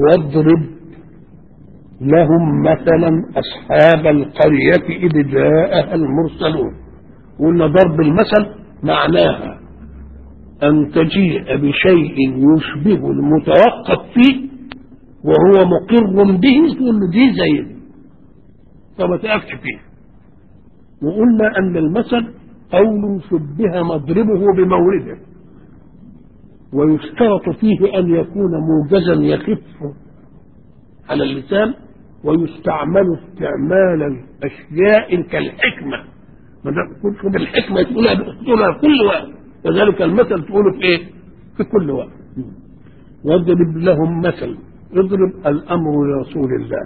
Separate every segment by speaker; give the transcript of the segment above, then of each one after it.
Speaker 1: واضرب لهم مثلا أصحاب القرية إذ جاءها المرسلون قلنا ضرب المثل معناها أن تجيء بشيء يشبه المتوقف فيه وهو مقر به تقول له دي زي دي فما تقفش فيه وقلنا أن المثل قول شبه مضربه بمورده ويشترط فيه أن يكون موجزا يخف على اللسان ويستعمل استعمال الأشياء كالحكمة ما دام كتب الحكمة تقولها تقولها في كل وقت كذلك المثل تقوله في إيه؟ في كل وقت واضرب لهم مثل اضرب الأمر لرسول الله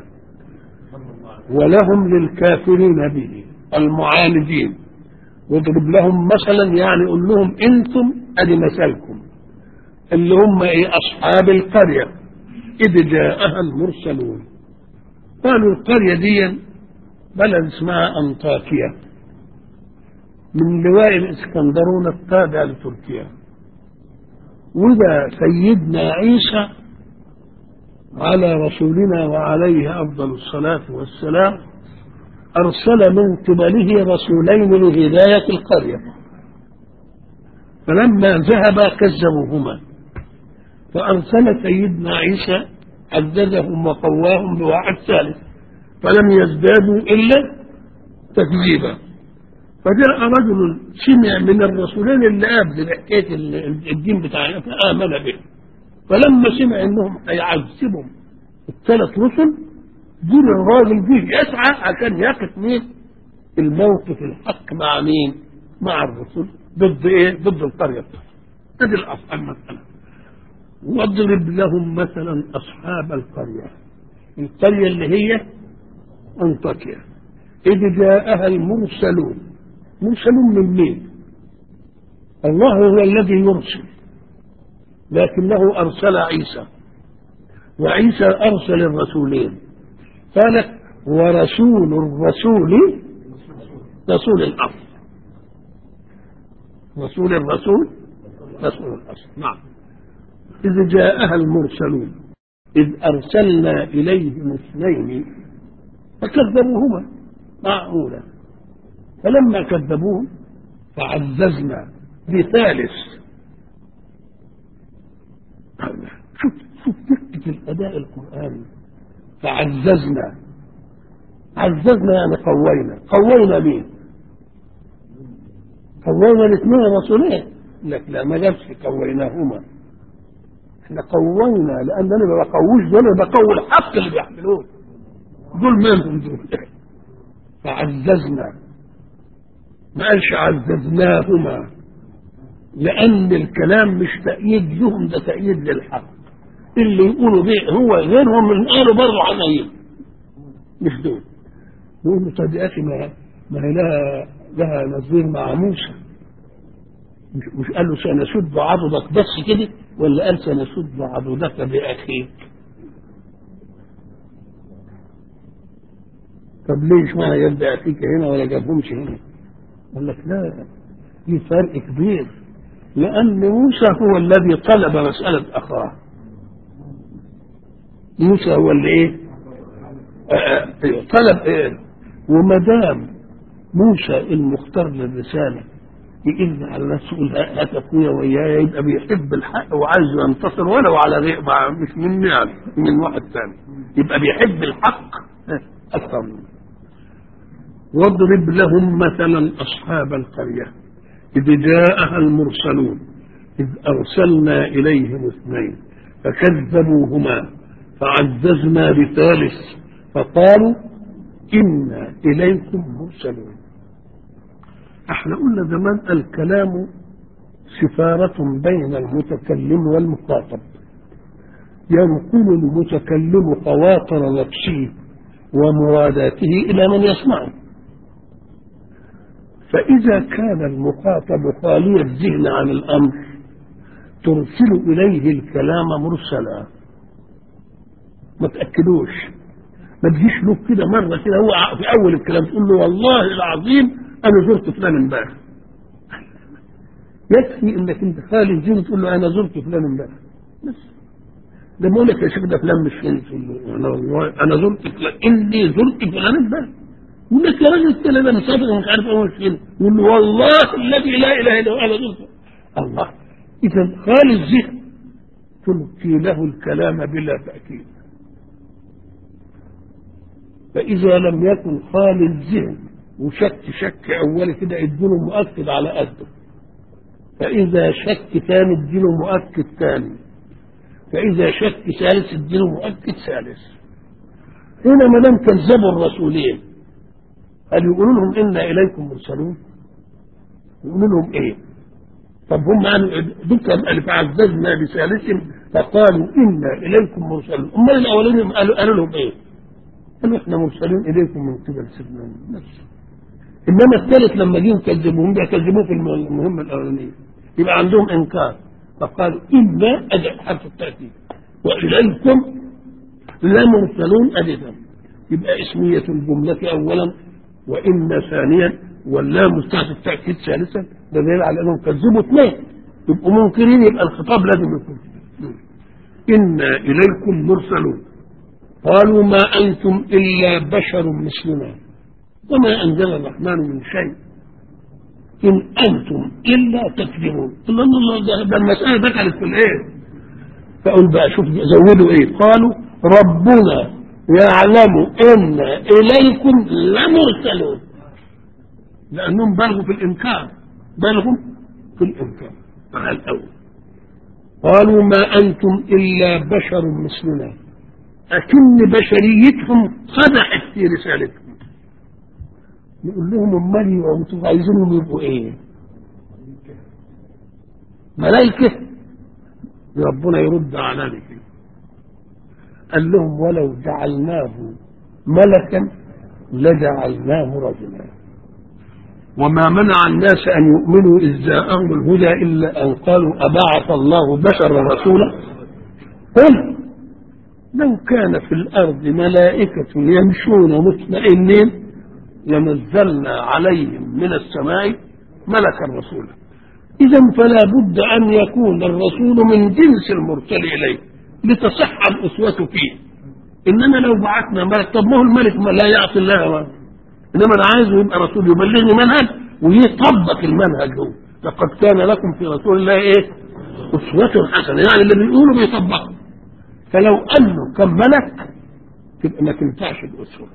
Speaker 1: ولهم للكافرين به المعاندين واضرب لهم مثلا يعني قول لهم انتم ادي مثلكم اللي هم ايه اصحاب القريه اذ جاءها المرسلون قالوا القريه دي بلد اسمها انطاكيا من لواء الاسكندرون التابع لتركيا وده سيدنا عيسى على رسولنا وعليه افضل الصلاه والسلام أرسل من قبله رسولين لهداية القرية فلما ذهبا كذبوهما فأرسل سيدنا عيسى عززهم وقواهم بواحد ثالث فلم يزدادوا إلا تكذيبا فجاء رجل سمع من الرسولين اللي قبل حكاية الدين بتاعنا فآمن به فلما سمع انهم هيعذبهم الثلاث رسل دين الراجل جه يسعى عشان يقف مين الموقف الحق مع مين مع الرسل ضد ايه ضد القريه ادي الاصل المساله واضرب لهم مثلا اصحاب القريه القريه اللي هي انطاكيا اذ جاءها المرسلون مرسلون من مين الله هو الذي يرسل لكنه ارسل عيسى وعيسى ارسل الرسولين قالت ورسول الرسول رسول الأصل رسول الرسول رسول الأصل نعم إذ جاءها المرسلون إذ أرسلنا إليهم اثنين فكذبوهما معقولة فلما كذبوهم فعززنا بثالث شوف شوف دقة الأداء القرآني فعززنا عززنا يعني قوينا قوينا مين قوينا الاثنين الرسولين لك لا ما جابش قويناهما احنا قوينا لان انا ما بقويش دول انا بقوي الحق اللي بيحملوه دول منهم دول فعززنا ما قالش عززناهما لان الكلام مش تأييد لهم ده تأييد للحق اللي يقولوا به هو غيرهم من قالوا برضه عنايين مش دول يقول له طب يا اخي ما ما هي لها لها نظير مع موسى مش, مش قال له سنشد عضدك بس كده ولا قال سنشد عضدك باخيك طب ليش ما يد اخيك هنا ولا جابهمش هنا قال لك لا في فرق كبير لان موسى هو الذي طلب مساله اخاه موسى هو اللي ايه آه طلب ايه وما دام موسى المختار للرساله يئن على نفسه يقول هات اخويا وياي يبقى بيحب الحق وعايز ينتصر ولو على غير مع مش مني يعني من واحد ثاني يبقى بيحب الحق اكثر منه واضرب لهم مثلا اصحاب القريه اذ جاءها المرسلون اذ ارسلنا اليهم اثنين فكذبوهما فعززنا بثالث فقالوا إنا إليكم مرسلون احنا قلنا زمان الكلام سفارة بين المتكلم والمخاطب ينقل المتكلم خواطر نفسه ومراداته إلى من يسمعه فإذا كان المخاطب خالي الذهن عن الأمر ترسل إليه الكلام مرسلا ما تأكدوش ما تجيش له كده مرة كده هو في أول الكلام تقول له والله العظيم أنا زرت فلان امبارح يكفي انك انت خالي الجن تقول له انا زرت فلان امبارح بس ده بقول لك يا شيخ ده فلان مش فين في ال- انا والله انا زرت فلان اني زرت فلان ده يقول لك يا راجل التاني ده مسافر ومش عارف ايه مش فين يقول له والله الذي لا اله الا هو انا زرت الله اذا خالي الذهن تلقي له الكلام بلا تاكيد فاذا لم يكن خالي الذهن وشك شك اولي كده اديله مؤكد على قده فاذا شك ثاني اديله مؤكد ثاني فإذا شك ثالث اديله مؤكد ثالث هنا ما دام كذبوا الرسولين هل يقولوا لهم إنا إليكم مرسلون؟ يقولوا لهم إيه؟ طب هم قالوا ذكر قال فعززنا بثالث فقالوا إنا إليكم مرسلون أمال الأولين قالوا قالوا لهم إيه؟ قالوا إحنا مرسلون إليكم من قبل سيدنا بس إنما الثالث لما جيهم كذبوهم بيكذبوه في المهمة الأولانية يبقى عندهم إنكار فقالوا إنا أدع حرف التأكيد وإليكم لمرسلون ألفا يبقى اسمية الجملة أولا وإن ثانيا واللام تحت التأكيد ثالثا ده دليل على أنهم كذبوا اثنين يبقوا منكرين يبقى الخطاب لازم يكون إنا إليكم مرسلون قالوا ما أنتم إلا بشر مثلنا وما أنزل الرحمن من شيء إن أنتم إلا تكذبون الله الله ده, ده المسألة دخلت في الإيه فقل بقى شوف زودوا إيه قالوا ربنا يعلم إن إليكم لمرسلون لأنهم بلغوا في الإنكار بلغوا في الإنكار مع الأول قالوا ما أنتم إلا بشر مثلنا أكن بشريتهم قدحت في رسالتهم نقول لهم امال انتوا عايزينهم يبقوا ايه؟ ملائكة ربنا يرد على ذلك قال لهم ولو جعلناه ملكا لجعلناه رجلا وما منع الناس ان يؤمنوا اذ جاءهم الهدى الا ان قالوا ابعث الله بشرا رسولا قل لو كان في الارض ملائكه يمشون مطمئنين لنزلنا عليهم من السماء ملكا رسولا اذا فلا بد ان يكون الرسول من جنس المرسل اليه لتصح الاسوه فيه انما لو بعثنا ملك طب ما هو الملك ما لا يعصي الله ما. انما انا عايزه يبقى رسول يبلغني منهج ويطبق المنهج هو لقد كان لكم في رسول الله ايه اسوه حسنه يعني اللي بيقوله بيطبقه فلو انه كان ملك تبقى ما تنفعش الاسوه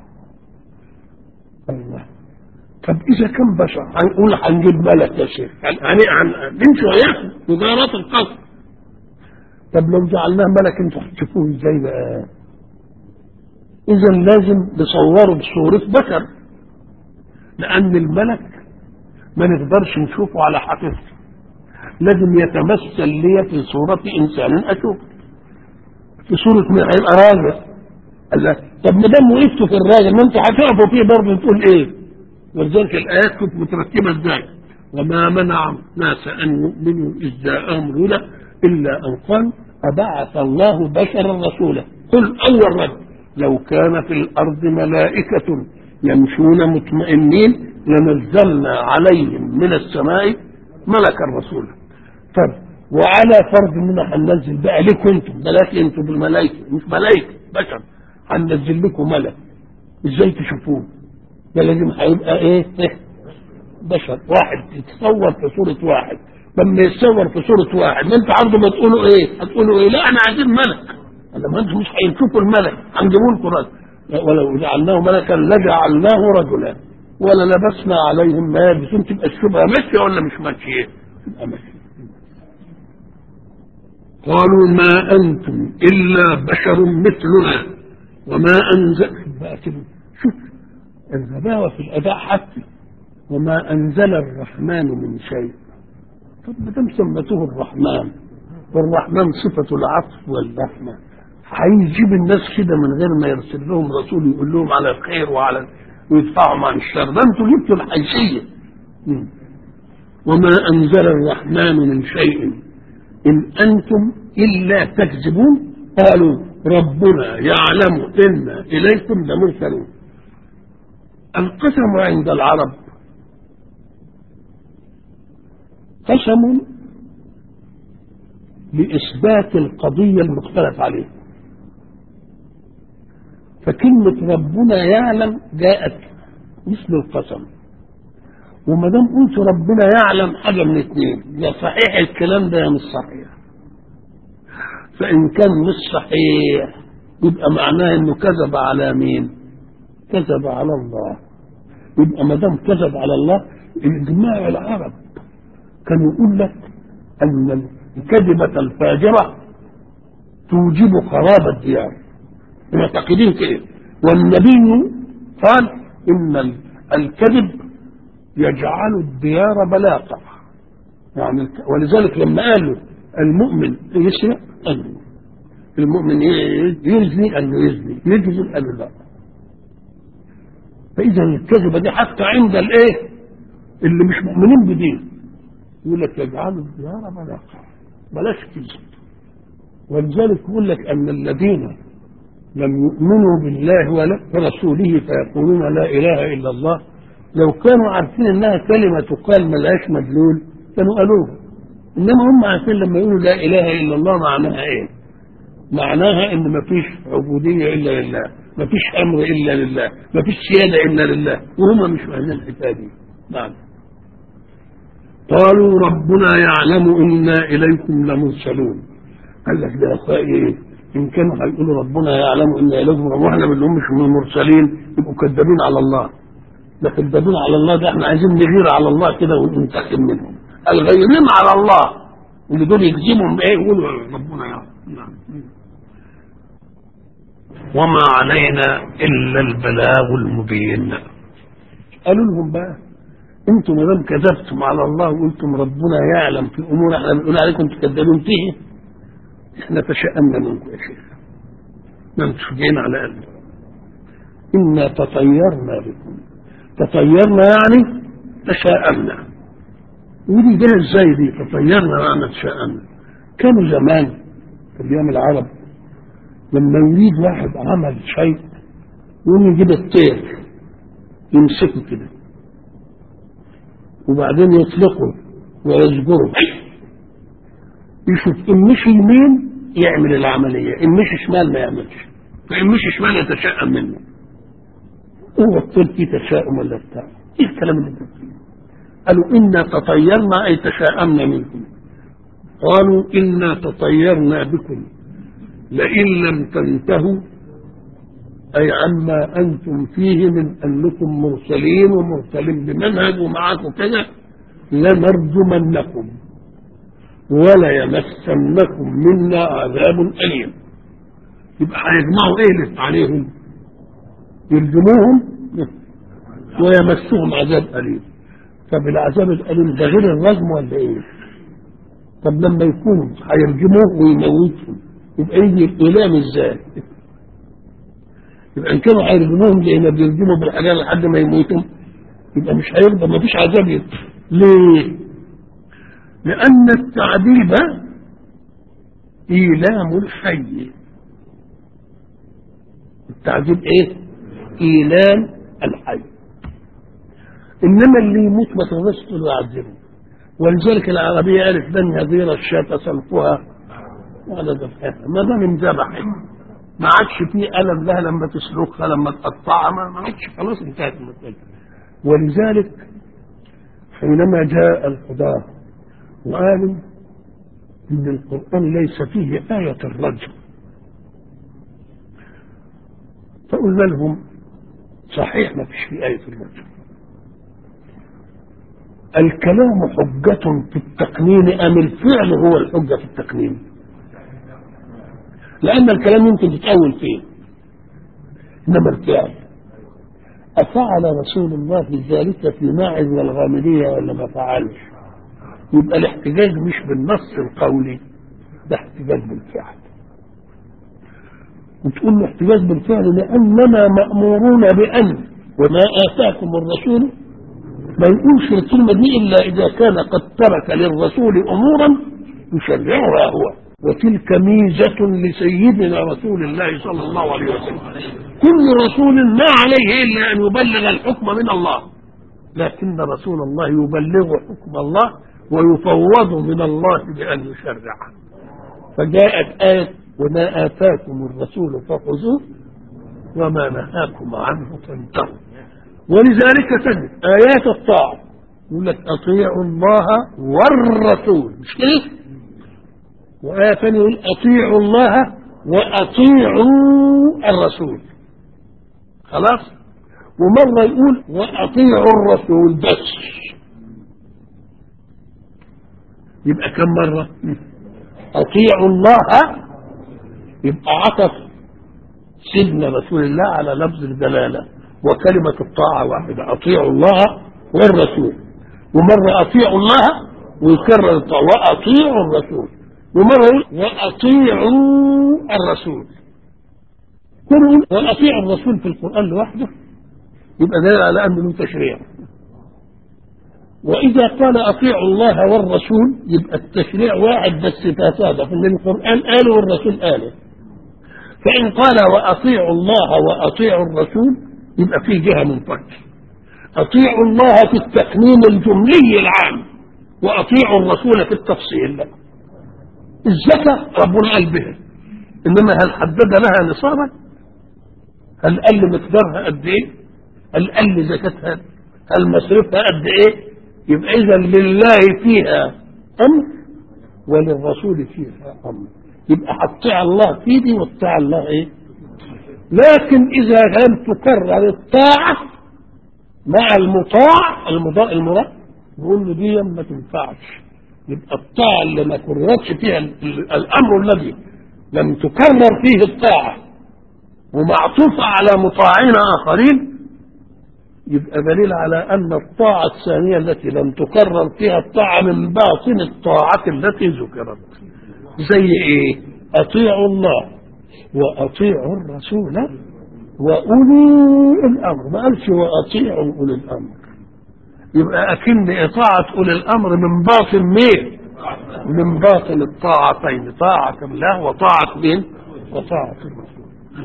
Speaker 1: الله طب اذا كان بشر هنقول هنجيب ملك يا شيخ هن هن نمشي وياكم مجارات القصر طب لو جعلناه ملك انتوا هتشوفوه ازاي بقى اذا لازم نصوره بصورة بشر لان الملك ما نقدرش نشوفه على حقيقته لازم يتمثل لي في صورة انسان اشوف في صورة من هيبقى راجل قال لك طب ما دام وقفتوا في الراجل ما انتوا هتقفوا فيه برضه تقول ايه؟ ولذلك الايات كنت مترتبه ازاي؟ وما منع الناس ان يؤمنوا اذ جاءهم الهدى الا ان قالوا ابعث الله بشرا رسولا قل اول رد لو كان في الارض ملائكه يمشون مطمئنين لنزلنا عليهم من السماء ملكا رسولا طب وعلى فرض اننا هننزل بقى لكم انتم بلاش انتم بالملائكه مش ملائكه بشر هننزل لكم ملك ازاي تشوفوه ده لازم هيبقى ايه بشر واحد يتصور في صورة واحد لما يتصور في صورة واحد ما انت عرضه ما تقولوا ايه هتقولوا ايه لا انا عايزين ملك لما انتم مش هيشوفوا الملك هنجيبوا لكم رجل ولو جعلناه ملكا لجعلناه رجلا ولا لبسنا عليهم ما يلبسون تبقى الشبهه ماشيه ولا مش ماشيه؟ تبقى ماشيه قالوا ما انتم الا بشر مثلنا وما انزل بقى كده شوف الغباوه في الاداء حتى وما انزل الرحمن من شيء طب ما دام سمته الرحمن والرحمن صفه العطف والرحمه هيجيب الناس كده من غير ما يرسل لهم رسول يقول لهم على الخير وعلى ويدفعهم عن الشر ده انتوا جبتوا الحيثيه وما انزل الرحمن من شيء ان انتم الا تكذبون قالوا ربنا يعلم ان اليكم لمرسلون القسم عند العرب قسم لإثبات القضية المختلف عليها فكلمة ربنا يعلم جاءت مثل القسم وما دام قلت ربنا يعلم حاجة من اثنين يا صحيح الكلام ده يا مش صحيح فإن كان مش صحيح يبقى معناه إنه كذب على مين؟ كذب على الله يبقى ما دام كذب على الله إجماع العرب كان يقول لك أن الكذبة الفاجرة توجب خراب الديار معتقدين كده والنبي قال إن الكذب يجعل الديار بلاقة يعني ولذلك لما قالوا المؤمن يسرق قالوا المؤمن يزني قال له يزني يكذب قال له لا فإذا الكذبة دي حتى عند الإيه اللي مش مؤمنين بدين يقول لك يجعل الديار بلاقة بلاش كذب ولذلك يقول لك أن الذين لم يؤمنوا بالله ولا ورسوله فيقولون لا إله إلا الله لو كانوا عارفين انها كلمه تقال ملهاش مدلول كانوا قالوها انما هم عارفين لما يقولوا لا اله الا الله معناها ايه؟ معناها ان ما فيش عبوديه الا لله، ما فيش امر الا لله، ما فيش سياده الا لله، وهم مش فاهمين الحكايه دي. نعم. قالوا ربنا يعلم انا اليكم لمرسلون. قال لك ده يا اخويا ايه؟ ان كانوا هيقولوا ربنا يعلم انا اليكم واحنا بنقول مش من المرسلين يبقوا كذابين على الله. ده كذابين على الله ده احنا عايزين نغير على الله كده وننتقم منهم الغيرين على الله اللي دول يجزمهم بايه يقولوا ربنا يا نعم وما علينا الا البلاغ المبين قالوا لهم بقى انتم ما دام كذبتم على الله وقلتم ربنا يعلم في امور احنا بنقول عليكم تكذبون فيه احنا تشأمنا منكم يا شيخ ما انتم جايين على قلبي انا تطيرنا بكم تطيرنا يعني تشاءمنا ودي جايه ازاي دي تطيرنا يعني تشاءمنا كانوا زمان في ايام العرب لما يريد واحد عمل شيء يقوم يجيب الطير يمسكه كده وبعدين يطلقه ويزجره يشوف ان مشي يمين يعمل العمليه ان مشي شمال ما يعملش فان مشي شمال يتشائم منه هو الطير فيه تشاؤم ولا بتاع ايه الكلام اللي انت قالوا انا تطيرنا اي تشاءمنا منكم قالوا انا تطيرنا بكم لئن لم تنتهوا اي عما انتم فيه من انكم مرسلين ومرسلين بمنهج ومعاكم كده لنرجمنكم وليمسنكم منا عذاب اليم يبقى هيجمعوا ايه عليهم يرجموهم ويمسهم عذاب أليم طب العذاب الأليم ده غير الرجم ولا إيه؟ طب لما يكونوا هيرجموه ويموتهم يبقى يجي الإيلام إزاي؟ يبقى إن كانوا هيرجموهم لأن بيرجموا بالحجار لحد ما يموتوا يبقى مش هيرضى ما فيش عذاب يبقى. ليه؟ لأن التعذيب إيلام الحي التعذيب إيه؟ إيلام الحي إنما اللي يموت ما تقدرش تقول يعذبه ولذلك العربية قالت لن يضير الشاة سلقها ولا ذبحها ما دام انذبحت ما عادش فيه ألم لها لما تسلخها لما تقطعها ما عادش خلاص انتهت المسألة ولذلك حينما جاء القضاة وقالوا إن القرآن ليس فيه آية الرجم فقلنا لهم صحيح ما فيش في آية الرجم الكلام حجة في التقنين أم الفعل هو الحجة في التقنين لأن الكلام يمكن تتأول فيه إنما الفعل أفعل رسول الله ذلك في ماعز والغامدية ولا ما فعلش يبقى الاحتجاج مش بالنص القولي ده احتجاج بالفعل وتقول له احتجاج بالفعل لأننا مأمورون بأن وما آتاكم الرسول ما يقولش الكلمة دي إلا إذا كان قد ترك للرسول أمورا يشرعها هو وتلك ميزة لسيدنا رسول الله صلى الله عليه وسلم كل رسول ما عليه إلا أن يبلغ الحكم من الله لكن رسول الله يبلغ حكم الله ويفوض من الله بأن يشرعه فجاءت آية وما آتاكم الرسول فخذوه وما نهاكم عنه فانتهوا ولذلك تجد آيات الطاعة يقول لك أطيعوا الله والرسول مش كده؟ وآية ثانية يقول أطيعوا الله وأطيعوا الرسول خلاص ومرة يقول وأطيعوا الرسول بس يبقى كم مرة أطيعوا الله يبقى عطف سيدنا رسول الله على لفظ الجلالة وكلمة الطاعة واحدة أطيعوا الله والرسول ومرة أطيعوا الله ويكرر الطاعة وأطيعوا الرسول ومرة يقول وأطيعوا الرسول كل يقول وأطيعوا الرسول في القرآن لوحده يبقى دليل على أنه له تشريع وإذا قال أطيعوا الله والرسول يبقى التشريع واحد بس تتصادف إن القرآن قاله والرسول قاله فإن قال وأطيعوا الله وأطيعوا الرسول يبقى في جهة منفك أطيعوا الله في التقنين الجملي العام وأطيعوا الرسول في التفصيل لا. الزكاة ربنا قال بها إنما هل حدد لها نصابا هل قال مقدارها قد إيه هل قال زكاتها هل مصرفها قد إيه يبقى إذا لله فيها أمر وللرسول فيها أمر يبقى هتطيع الله في دي وتطيع الله إيه لكن إذا لم تكرر الطاعة مع المطاع المضاء المراد نقول له دي ما تنفعش يبقى الطاعة اللي ما كررتش فيها الأمر الذي لم تكرر فيه الطاعة ومعطوفة على مطاعين آخرين يبقى دليل على أن الطاعة الثانية التي لم تكرر فيها الطاعة من باطن الطاعة التي ذكرت زي إيه أطيعوا الله وأطيعوا الرسول وأولي الأمر ما قالش وأطيعوا أولي الأمر يبقى أكن إطاعة أولي الأمر من باطن مين من باطن الطاعتين طاعة الله وطاعة مين وطاعة الرسول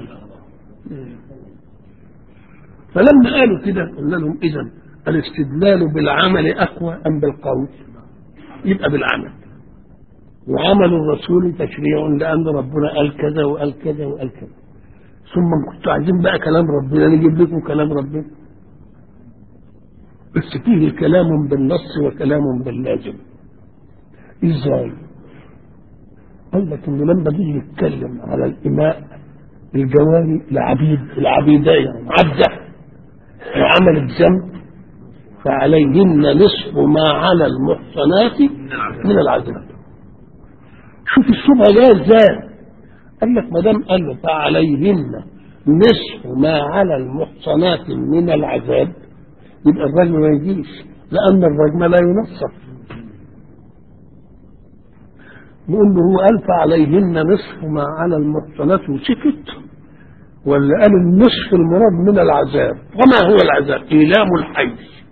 Speaker 1: فلما قالوا كده قلنا لهم إذا الاستدلال بالعمل أقوى أم بالقول يبقى بالعمل وعمل الرسول تشريع لأن ربنا قال كذا وقال كذا وقال كذا ثم كنتوا عايزين بقى كلام ربنا نجيب لكم كلام ربنا بس فيه كلام بالنص وكلام باللازم ازاي قال لك ان لما بيجي يتكلم على الاماء الجواري العبيد العبيدية عبدة وعملت ذنب فعليهن نصف ما على المحصنات من العذاب شوف الشبهه جايه ازاي قال لك ما دام قال له فعليهن نصف ما على المحصنات من العذاب يبقى الرجم ما يجيش لان الرجم لا ينصف نقول له هو قال فعليهن نصف ما على المحصنات وسكت ولا قال النصف المراد من العذاب وما هو العذاب ايلام الحي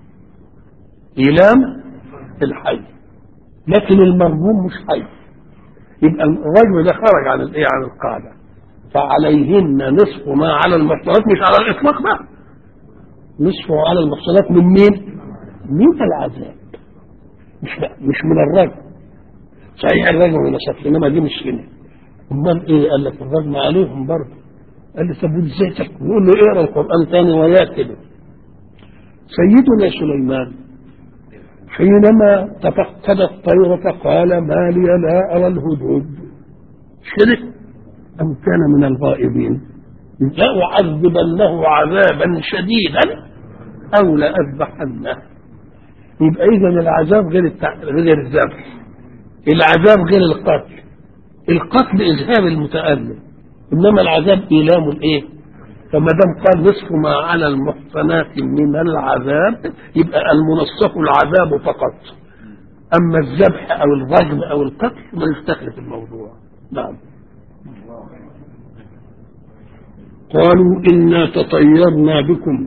Speaker 1: ايلام الحي لكن المرهوم مش حي يبقى الرجل ده خرج عن الايه عن القاعده فعليهن نصف ما على المحصنات مش على الاطلاق بقى نصفه على المحصنات من مين؟ من العذاب مش مش من الرجل صحيح الرجل من نصف انما دي مش هنا امال ايه قال لك الرجل عليهم برضه قال لي طب ازاي نقول له اقرا القران تاني وياه كده سيدنا سليمان حينما تفقد الطير فقال ما لي لا ارى الهدهد شرك ام كان من الغائبين لأعذبنه عذابا شديدا او لاذبحنه يبقى اذا العذاب غير التع... غير الذبح العذاب غير القتل القتل اذهاب المتألم انما العذاب ايلام الايه فما دام قال نصف ما على المحصنات من العذاب يبقى المنصف العذاب فقط اما الذبح او الرجم او القتل ما يستخلف في الموضوع نعم قالوا انا تطيرنا بكم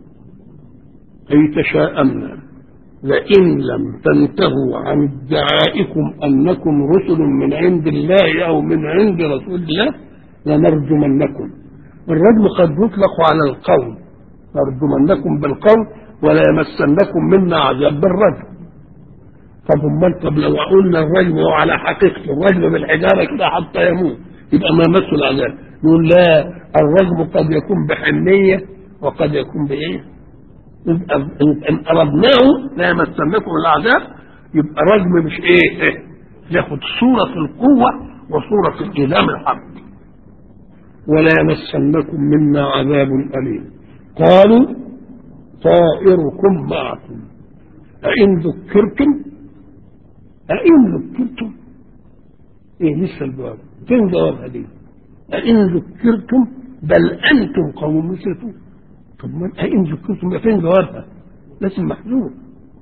Speaker 1: اي تشاءمنا لئن لم تنتهوا عن ادعائكم انكم رسل من عند الله او من عند رسول الله لنرجمنكم الرجم قد يطلق على القول نرجمنكم بالقول ولا يمسنكم منا عذاب بالرجم طب امال طب لو قلنا الرجم هو على حقيقته الرجم بالحجاره كده حتى يموت يبقى ما مسه العذاب نقول لا الرجم قد يكون بحنيه وقد يكون بايه؟ يبقى ان اردناه لا يمسنكم العذاب يبقى رجم مش ايه؟ إيه؟ ياخد صوره القوه وصوره الايلام الحق ولا يمسنكم منا عذاب اليم قالوا طائركم معكم أئن ذكرتم أئن ذكرتم إيه لسه الجواب فين جواب هذه أئن ذكرتم بل أنتم قوم مسرفون طب ما أئن ذكرتم فين جوابها لازم محذوف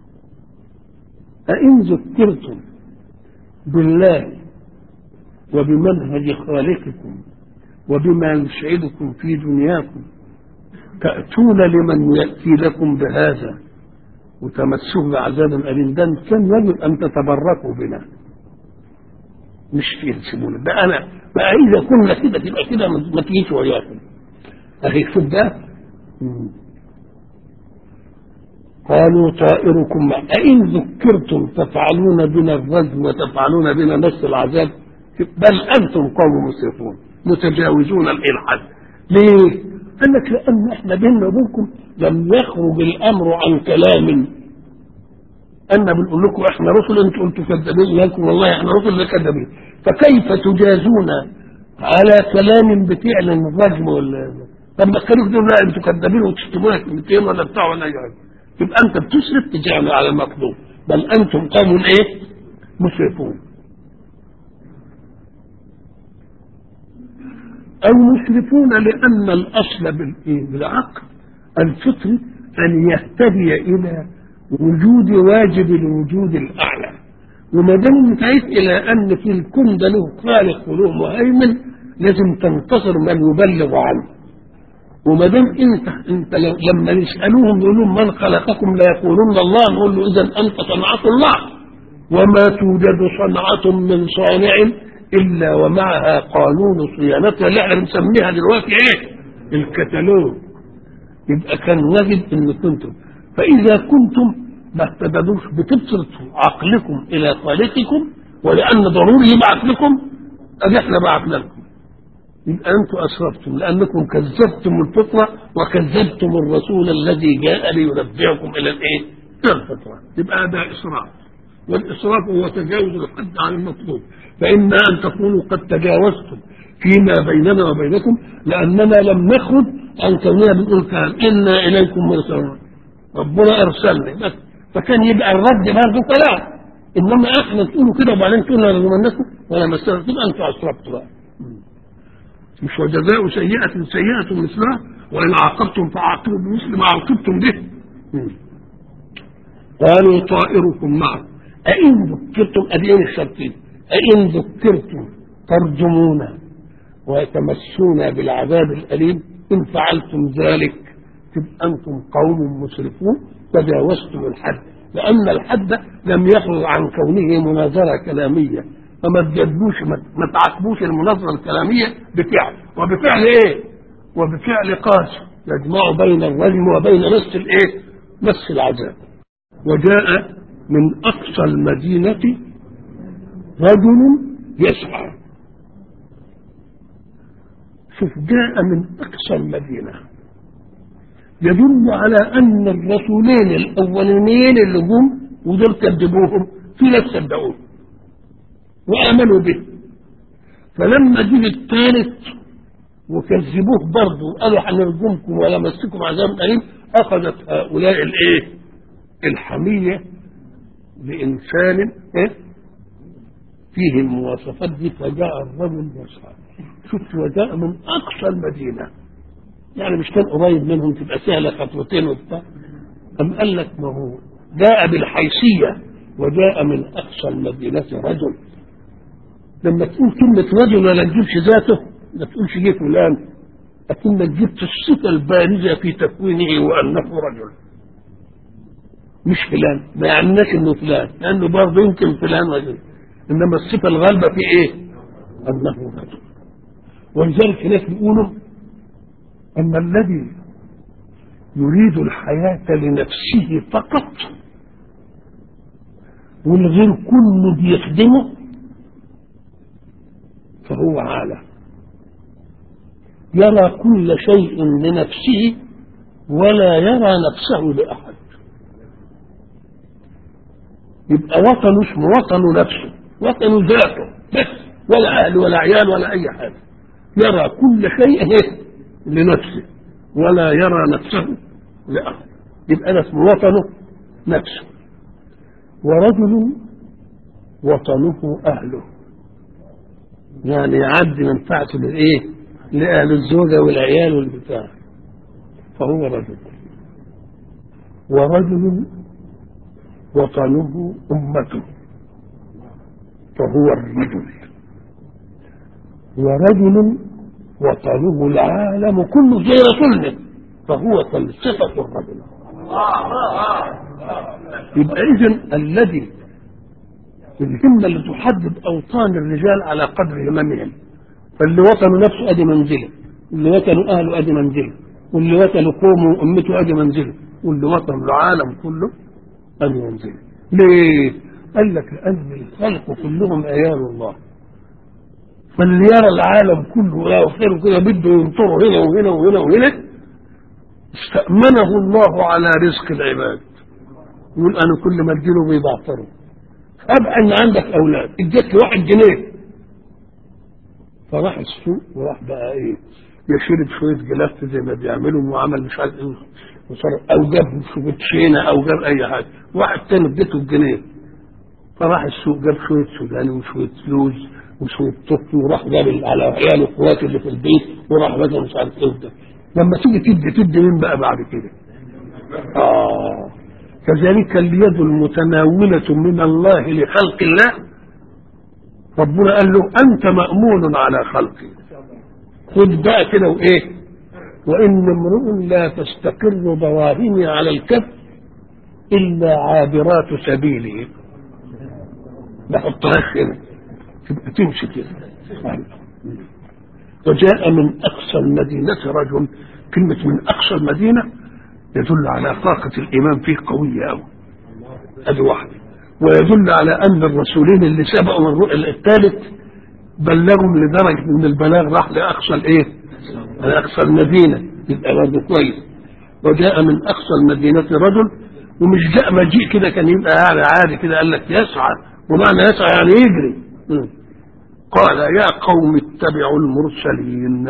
Speaker 1: أئن ذكرتم بالله وبمنهج خالقكم وبما يسعدكم في دنياكم تأتون لمن يأتي لكم بهذا وتمسوه بعذاب أليم ده كان يجب أن تتبركوا بنا مش فيه تسيبونا ده أنا بقى إذا كنا كده تبقى كده ما تجيش وياكم أخي شوف ده قالوا طائركم مع أئن ذكرتم تفعلون بنا الرجم وتفعلون بنا نفس العذاب بل أنتم قوم مسرفون متجاوزون الإلحاد ليه؟ قال لك لأن احنا بيننا وبينكم لم يخرج الأمر عن كلام أنا بنقول لكم احنا رسل انتوا قلتوا كذابين لكم والله احنا رسل كذابين فكيف تجازون على كلام بفعل الرجم ولا طب ما كانوا يقولوا لا انتوا كذابين وتشتمونا كلمتين ولا بتاع ولا اي حاجه يبقى انت بتسرف تجعل على المطلوب بل انتم قوم ايه؟ مسرفون أو مسرفون لأن الأصل بالعقل الفطري أن يهتدي إلى وجود واجب الوجود الأعلى وما دام انتهيت إلى أن في الكون ده له خالق وله مهيمن لازم تنتصر من يبلغ عنه وما دام انت انت لما يسالوهم يقولوا من خلقكم لا يقولون الله نقول له اذا انت صنعه الله وما توجد صنعه من صانع الا ومعها قانون صيانتها اللي احنا بنسميها دلوقتي ايه؟ الكتالوج يبقى كان واجب ان كنتم فاذا كنتم ما اهتدلوش بتبسطوا عقلكم الى خالقكم ولان ضروري يبعث لكم ادي احنا بعثنا لكم يبقى انتم اسرفتم لانكم كذبتم الفطره وكذبتم الرسول الذي جاء لينبئكم الى الايه؟ الى الفطره يبقى هذا اسراف والإسراف هو تجاوز الحد عن المطلوب فإما أن تكونوا قد تجاوزتم فيما بيننا وبينكم لأننا لم نخرج عن كوننا بنقول كلام إنا إليكم مرسلون ربنا أرسلنا بس فكان يبقى الرد برضه كلام إنما إحنا تقولوا كده وبعدين تقولوا لا نمنكم ولا مسألة تبقى أنتوا أسرفتوا بقى مش وجزاء سيئة سيئة مثلها وإن عاقبتم فعاقبوا بمثل ما عاقبتم به قالوا طائركم معكم أئن ذكرتم أدين الشرطين أئن ذكرتم ترجمون ويتمسون بالعذاب الأليم إن فعلتم ذلك تبقى أنتم قوم مسرفون تجاوزتم الحد لأن الحد لم يخرج عن كونه مناظرة كلامية فما تجدوش ما تعاقبوش المناظرة الكلامية بفعل وبفعل إيه؟ وبفعل قاسي يجمع بين الرجم وبين نص الإيه؟ نص العذاب وجاء من أقصى المدينة رجل يسعى شوف جاء من أقصى المدينة يدل على أن الرسولين الأولانيين اللي جم ودول كذبوهم في ناس صدقوه وآمنوا به فلما جه الثالث وكذبوه برضه وقالوا هنرجمكم ولا مسكم عذاب أليم أخذت هؤلاء الإيه؟ الحمية لإنسان إيه؟ فيه المواصفات دي فجاء الرجل يسعى شوف وجاء من أقصى المدينة يعني مش كان قريب منهم تبقى سهلة خطوتين وبتاع أم قال لك ما هو جاء بالحيثية وجاء من أقصى المدينة رجل لما تقول كلمة رجل ولا تجيبش ذاته ما تقولش جه فلان لكنك جبت الصفة البارزة في تكوينه وأنه رجل مش فلان ما يعناش انه فلان لانه برضه يمكن فلان رجل انما الصفه الغالبه في ايه؟ انه رجل ولذلك ناس بيقولوا ان الذي يريد الحياه لنفسه فقط والغير كله بيخدمه فهو عالة يرى كل شيء لنفسه ولا يرى نفسه لأحد يبقى وطنه اسمه وطن نفسه وطن ذاته بس ولا أهل ولا عيال ولا أي حاجة يرى كل شيء إيه لنفسه ولا يرى نفسه لأحد يبقى ده اسمه وطنه نفسه ورجل وطنه أهله يعني يعد منفعته للإيه؟ لأهل الزوجة والعيال والبتاع فهو رجل ورجل وطنه أمته فهو الرجل ورجل وطنه العالم كله زي رسولنا فهو فلسفة الرجل يبقى إذن الذي الهمة اللي تحدد أوطان الرجال على قدر هممهم فاللي وطنه نفسه أدي منزله واللي وطنه أهله أدي منزله واللي وطنه قومه وأمته أدي منزله واللي وطنه العالم كله أدي منزله ليه؟ قال لك لأن الخلق كلهم عيال الله فاللي يرى العالم كله لا وخير كده بده ينطره هنا وهنا وهنا وهنا استأمنه الله على رزق العباد يقول أنا كل ما اديله بيبعثره أبقى إن عندك أولاد اديت له واحد جنيه فراح السوق وراح بقى إيه يشرب شوية جلافة زي ما بيعملوا وعمل مش عارف إيه وصار أو جاب شوية شينة أو جاب أي حاجة واحد تاني اديته الجنيه فراح السوق جاب شوية سوداني وشوية لوز وشوية طفل وراح جاب على عياله اخواته اللي في البيت وراح بقى مش عارف ايه ده لما تيجي تدي تدي مين بقى بعد كده؟ اه كذلك اليد المتناولة من الله لخلق الله ربنا قال له أنت مأمون على خلقي خد بقى كده وإيه وإن امرؤ لا تستقر دراهمي على الكف إلا عابرات سبيله بحطهاش هنا تبقى تمشي كده وجاء من أقصى المدينة رجل كلمة من أقصى المدينة يدل على طاقة الإيمان فيه قوية أوي هذه واحدة ويدل على أن الرسولين اللي سبقوا من الثالث بلغوا لدرجة من البلاغ راح لأقصى الإيه؟ لأقصى المدينة يبقى برضه كويس وجاء من أقصى المدينة رجل ومش جاء مجيء كده كان يبقى يعني عادي كده قال لك يسعى ومعنى يسعى يعني يجري م. قال يا قوم اتبعوا المرسلين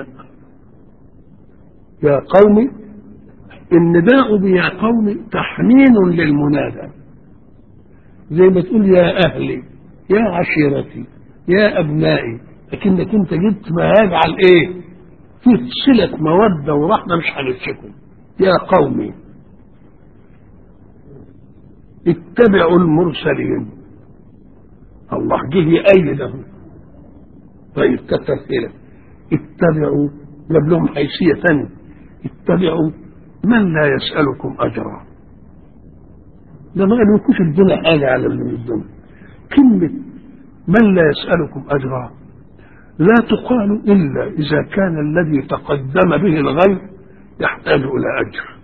Speaker 1: يا قوم النداء بيا قوم تحنين للمنادى زي ما تقول يا أهلي يا عشيرتي يا أبنائي لكنك أنت جبت ما يجعل إيه في صلة مودة ورحمة مش هنفسكم يا قومي اتبعوا المرسلين الله جه يأيدهم طيب كتر خيرك اتبعوا جاب لهم حيثية ثانية اتبعوا من لا يسألكم أجرا ده ما قالوكوش الدنيا حاجة على اللي الدنيا كلمة من لا يسألكم أجرا لا تقال إلا إذا كان الذي تقدم به الغير يحتاج إلى أجر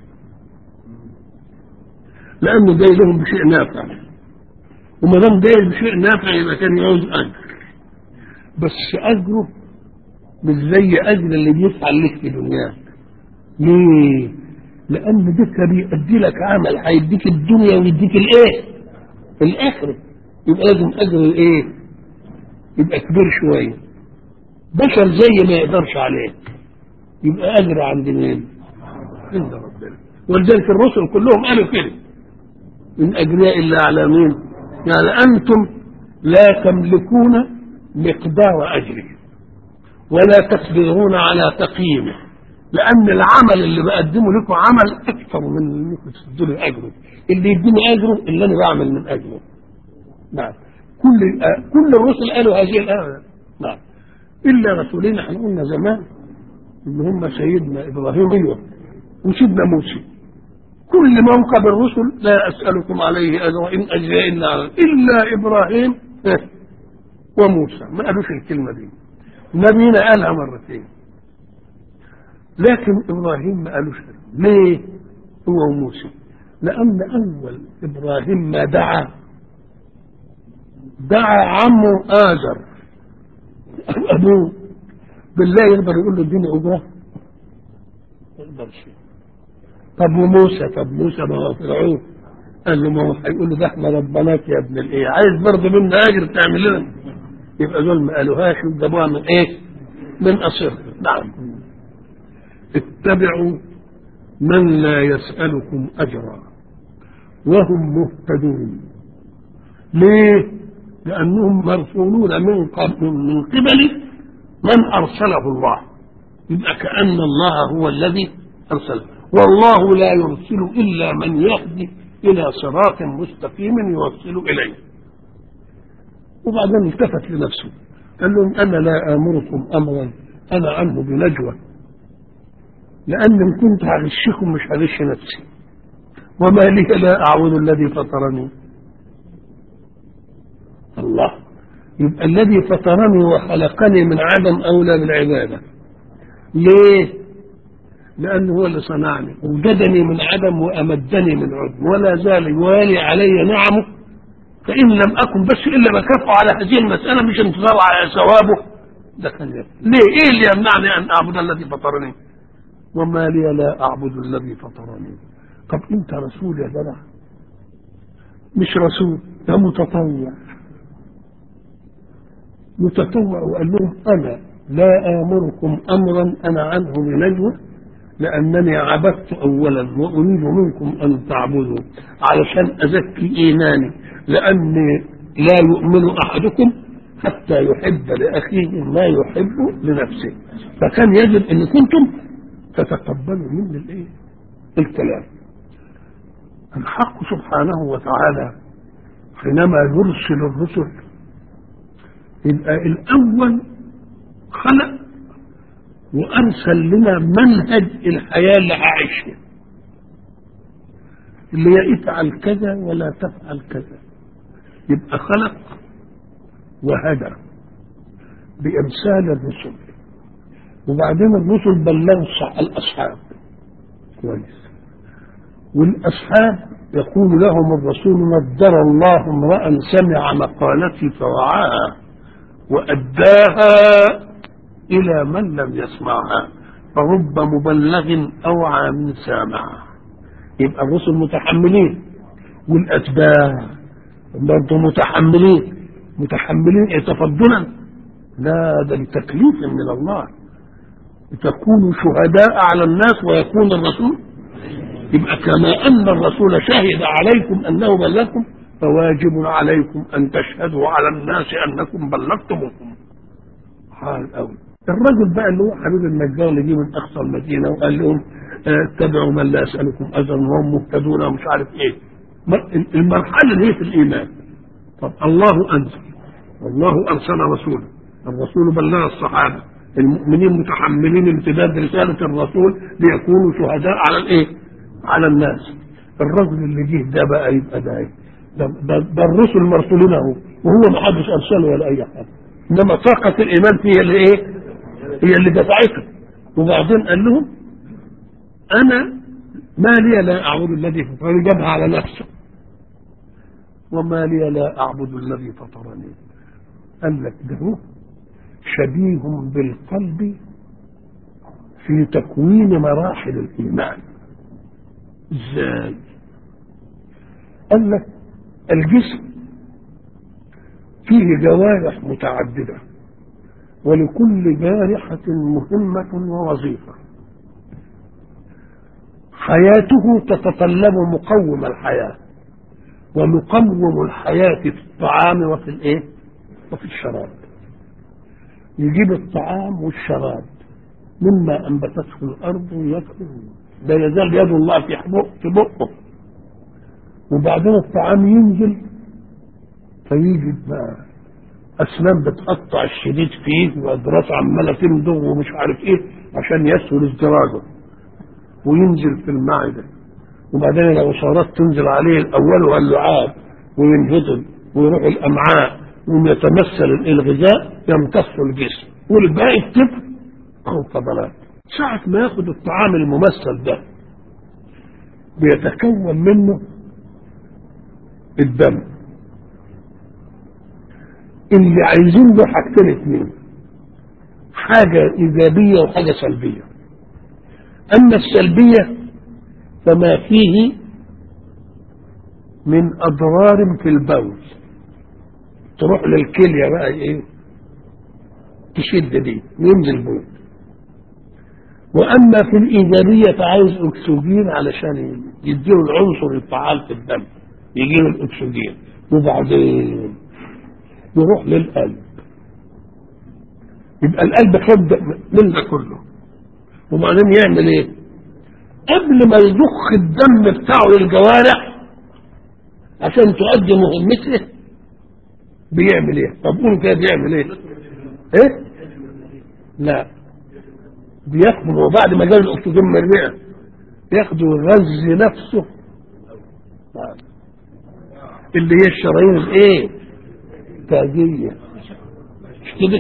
Speaker 1: لأنه جاي لهم بشيء نافع وما دام جاي بشيء نافع يبقى كان يعوز أجر بس أجره مش زي أجر اللي بيفعل لك في دنياك ليه؟ لأن ده بيأدي لك عمل هيديك الدنيا ويديك الإيه؟ الآخرة يبقى لازم أجر الإيه؟ يبقى كبير شوية بشر زي ما يقدرش عليه يبقى أجر عند مين؟ عند ربنا ولذلك الرسل كلهم قالوا كده من أجرياء إلا على مين؟ يعني أنتم لا تملكون مقدار أجره ولا تقدرون على تقييمه لأن العمل اللي بقدمه لكم عمل أكثر من اللي تدوا لي أجره اللي يديني أجره اللي أنا بعمل من أجره نعم كل كل الرسل قالوا هذه الآية نعم إلا رسولين احنا قلنا زمان إن هم سيدنا إبراهيم أيوه وسيدنا موسى كل موكب الرسل لا أسألكم عليه أجرا إن أجري إلا على إلا إبراهيم وموسى ما قالوش الكلمة دي نبينا قالها مرتين لكن إبراهيم ما قالوش ليه هو وموسى لأن أول إبراهيم ما دعا دعا عمه آزر أبوه بالله يقدر يقول له اديني أجرة ما يقدرش طب وموسى طب موسى ما هو فرعون قال له ما هو هيقول له ده احنا ربناك يا ابن الايه عايز برضه منا اجر تعمل لنا يبقى دول ما قالوهاش وجابوها من ايه؟ من اصر نعم اتبعوا من لا يسألكم أجرا وهم مهتدون ليه؟ لأنهم مرسولون من قبل من قبل من أرسله الله يبقى كأن الله هو الذي أرسله والله لا يرسل إلا من يهدي إلى صراط مستقيم يوصل إليه وبعدين التفت لنفسه قال لهم أنا لا آمركم أمرا أنا عنه بنجوى لأن إن كنت هغشكم مش هغش نفسي وما لي لا أعبد الذي فطرني الله يبقى الذي فطرني وخلقني من عدم أولى بالعبادة ليه؟ لأنه هو اللي صنعني وجدني من عدم وأمدني من عدم ولا زال يوالي علي نعمه فإن لم أكن بس إلا بكافئه على هذه المسألة مش انتظار على ثوابه ده كان يفعل. ليه؟ إيه اللي يمنعني أن أعبد الذي فطرني؟ وما لي لا أعبد الذي فطرني طب أنت رسول يا جدع مش رسول ده متطوع متطوع وقال لهم أنا لا آمركم أمرا أنا عنه بنجوى لأنني عبدت أولا وأريد منكم أن تعبدوا علشان أزكي إيماني لأني لا يؤمن أحدكم حتى يحب لأخيه ما يحب لنفسه فكان يجب أن كنتم تتقبلوا مني الإيه؟ الكلام الحق سبحانه وتعالى حينما يرسل الرسل يبقى الأول خلق وأرسل لنا منهج الحياة اللي هعيشها اللي هي افعل كذا ولا تفعل كذا يبقى خلق وهدى بإرسال الرسل وبعدين الرسل بلغوا الأصحاب كويس والأصحاب يقول لهم الرسول نذر الله امرأ سمع مقالتي فوعاها وأداها إلى من لم يسمعها فرب مبلغ أوعى من سامع يبقى الرسل متحملين والأتباع برضه متحملين متحملين إيه تفضلا لا ده لتكليف من الله تكونوا شهداء على الناس ويكون الرسول يبقى كما أن الرسول شهد عليكم أنه بلغكم فواجب عليكم أن تشهدوا على الناس أنكم بلغتموكم حال أول الرجل بقى اللي هو حبيب النجار اللي جه من أقصى المدينة وقال لهم اتبعوا من لا أسألكم أجرا وهم مهتدون ومش عارف إيه المرحلة اللي هي في الإيمان طب الله أنزل والله أرسل رسوله الرسول بلغ الصحابة المؤمنين متحملين امتداد رسالة الرسول ليكونوا شهداء على الإيه؟ على الناس الرجل اللي جه ده بقى يبقى ده إيه؟ ده, ده, ده الرسل مرسولين اهو وهو ما حدش ارسله ولا اي حاجه انما طاقه الايمان هي اللي ايه؟ هي اللي دفعته وبعدين قال لهم انا ما لي لا اعبد الذي فطرني جابها على نفسه وما لي لا اعبد الذي فطرني قال لك ده هو شبيه بالقلب في تكوين مراحل الايمان ازاي قال لك الجسم فيه جوارح متعددة ولكل جارحة مهمة ووظيفة حياته تتطلب مقوم الحياة ومقوم الحياة في الطعام وفي الايه وفي الشراب يجيب الطعام والشراب مما انبتته الارض وياكله ده يزال يد الله في بق في بقه وبعدين الطعام ينزل فيجد بقى اسنان بتقطع الشديد فيه واضراس عماله تمضغ ومش عارف ايه عشان يسهل ازدواجه وينزل في المعده وبعدين العصارات تنزل عليه الاول واللعاب وينهضم ويروح الامعاء ويتمثل الغذاء يمتص الجسم والباقي الطفل او فضلات ساعة ما ياخد الطعام الممثل ده بيتكون منه الدم اللي عايزين له حاجتين اتنين حاجة إيجابية وحاجة سلبية أما السلبية فما فيه من أضرار في البول تروح للكلية بقى إيه تشد دي وينزل بول وأما في الإيجابية فعايز أكسجين علشان يديله العنصر الفعال في الدم يجيله الأكسجين وبعدين يروح للقلب يبقى القلب خد من ده كله وبعدين يعمل ايه قبل ما يضخ الدم بتاعه للجوارح عشان تؤدي مهمته بيعمل ايه طب قول كده بيعمل ايه ايه لا بياخده وبعد ما جاب الاكسجين من الرئه ياخده يغذي نفسه اللي هي الشرايين الايه التاجيه مش كده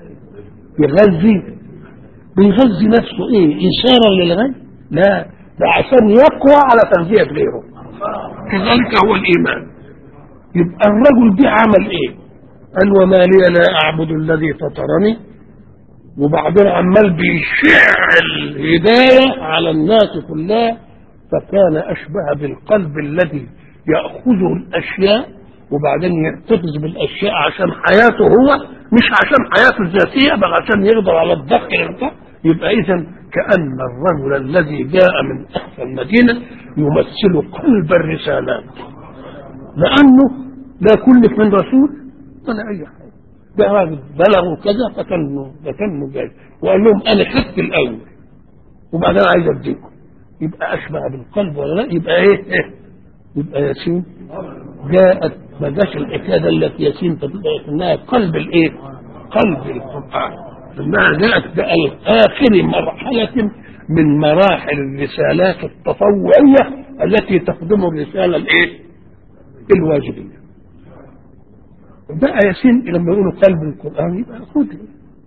Speaker 1: يغذي بيغذي نفسه ايه اشاره للغي لا ده عشان يقوى على تغذيه غيره كذلك هو الايمان يبقى الرجل ده عمل ايه قال وما لي لا اعبد الذي فطرني وبعدين عمال بيشع الهدايه على الناس كلها فكان اشبه بالقلب الذي ياخذ الاشياء وبعدين يحتفظ بالاشياء عشان حياته هو مش عشان حياته الذاتيه بل عشان يقدر على الضغط يبقى اذا كان الرجل الذي جاء من اقصى المدينه يمثل قلب الرسالات لانه لا كلف من رسول ولا اي حاجه ده راجل بلغوا كذا فكانوا فكانوا جاي وقال لهم انا خدت الاول وبعدين عايز اديكم يبقى اشبه بالقلب ولا لا يبقى ايه, إيه؟ يبقى ياسين جاءت ما جاش الحكايه التي ياسين تطلع انها قلب الايه؟ قلب القران انها جاءت باخر مرحله من مراحل الرسالات التطوعيه التي تخدم الرساله الايه؟ الواجبيه. بقى ياسين لما يقولوا قلب القران يبقى خذ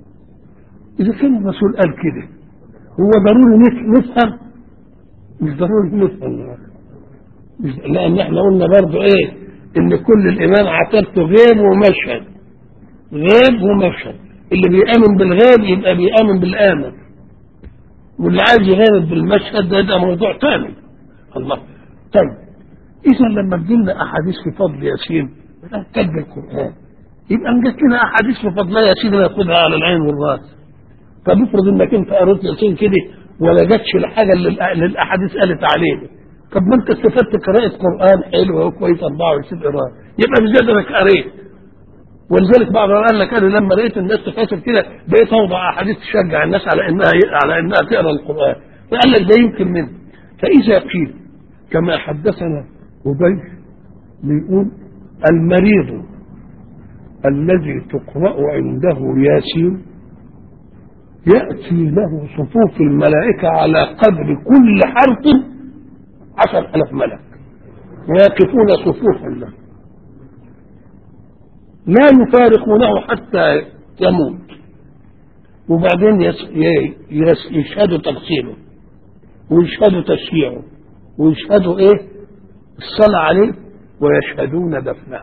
Speaker 1: اذا كان الرسول قال كده هو ضروري نفهم مش ضروري نفهم مش لان احنا قلنا برضه ايه ان كل الايمان عتبته غيب ومشهد غيب ومشهد اللي بيامن بالغيب يبقى بيامن بالامن واللي عايز يغيب بالمشهد ده ده موضوع ثاني الله طيب اذا لما تجينا احاديث في فضل ياسين كتب القران يبقى ان جت لنا احاديث في فضل ياسين ناخدها على العين والراس طب افرض انك انت قريت ياسين كده ولا جاتش الحاجه اللي الاحاديث قالت عليه طب ما انت استفدت قراءة قرآن حلوة وكويس 24 قراءة يبقى بزيادة انك قريت ولذلك بعض قال لك انا لما لقيت الناس تكاتب كده بقيت اوضع احاديث تشجع الناس على انها على انها تقرا القرآن فقال لك ده يمكن منه فاذا قيل كما حدثنا ابي بيقول المريض الذي تقرأ عنده ياسين يأتي له صفوف الملائكة على قدر كل حرف عشر ألف ملك ويقفون صفوفا له لا يفارقونه حتى يموت وبعدين يس يس يشهدوا تغسيله ويشهدوا تشييعه ويشهدوا ايه الصلاة عليه ويشهدون دفنه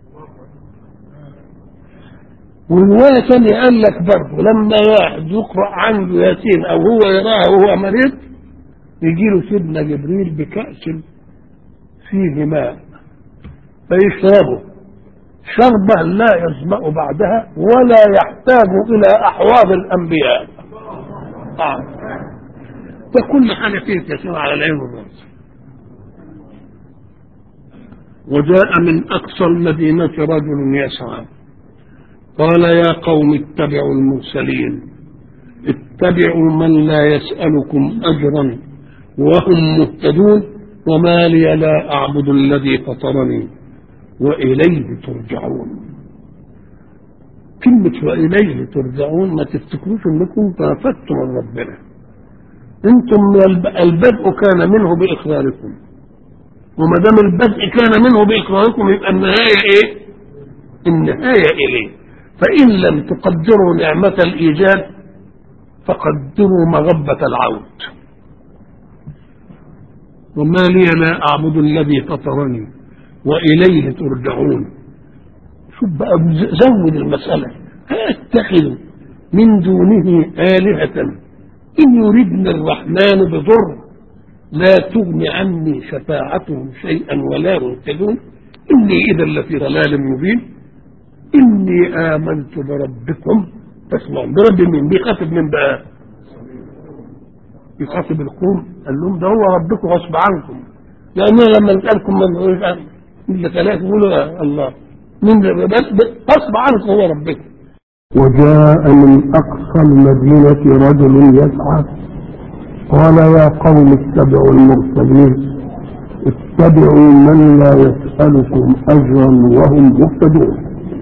Speaker 1: ورواية ثانية قال لك برضه لما واحد يقرأ عنده ياسين أو هو يراه وهو مريض يجي له سيدنا جبريل بكأس فيه ماء فيشربه شربة لا يظمأ بعدها ولا يحتاج إلى أحواض الأنبياء آه. فكل حاجة فيه تسير على العين والرأس وجاء من أقصى المدينة رجل يسعى قال يا قوم اتبعوا المرسلين اتبعوا من لا يسألكم أجرا وهم مهتدون وما لي لا أعبد الذي فطرني وإليه ترجعون كلمة وإليه ترجعون ما تفتكروش انكم تنفذتم من ربنا انتم البدء كان منه بإقراركم وما دام البدء كان منه بإقراركم يبقى النهاية إيه؟ النهاية إليه فإن لم تقدروا نعمة الإيجاد فقدروا مغبة العود وما لي لا أعبد الذي فطرني وإليه ترجعون شوف بقى زود المسألة أتخذ من دونه آلهة إن يردني الرحمن بضر لا تغني عني شفاعتهم شيئا ولا ينقذون إني إذا لفي ضلال مبين إني آمنت بربكم فاسمعوا برب مين بيخاطب من بقى يخاطب القوم قال لهم ده هو ربكم غصب عنكم لأن لما نسألكم من إلا ثلاثة يقولوا يا الله من غصب عنكم هو ربكم
Speaker 2: وجاء من أقصى المدينة رجل يسعى قال يا قوم اتبعوا المرسلين اتبعوا من لا يسألكم أجرا وهم مهتدون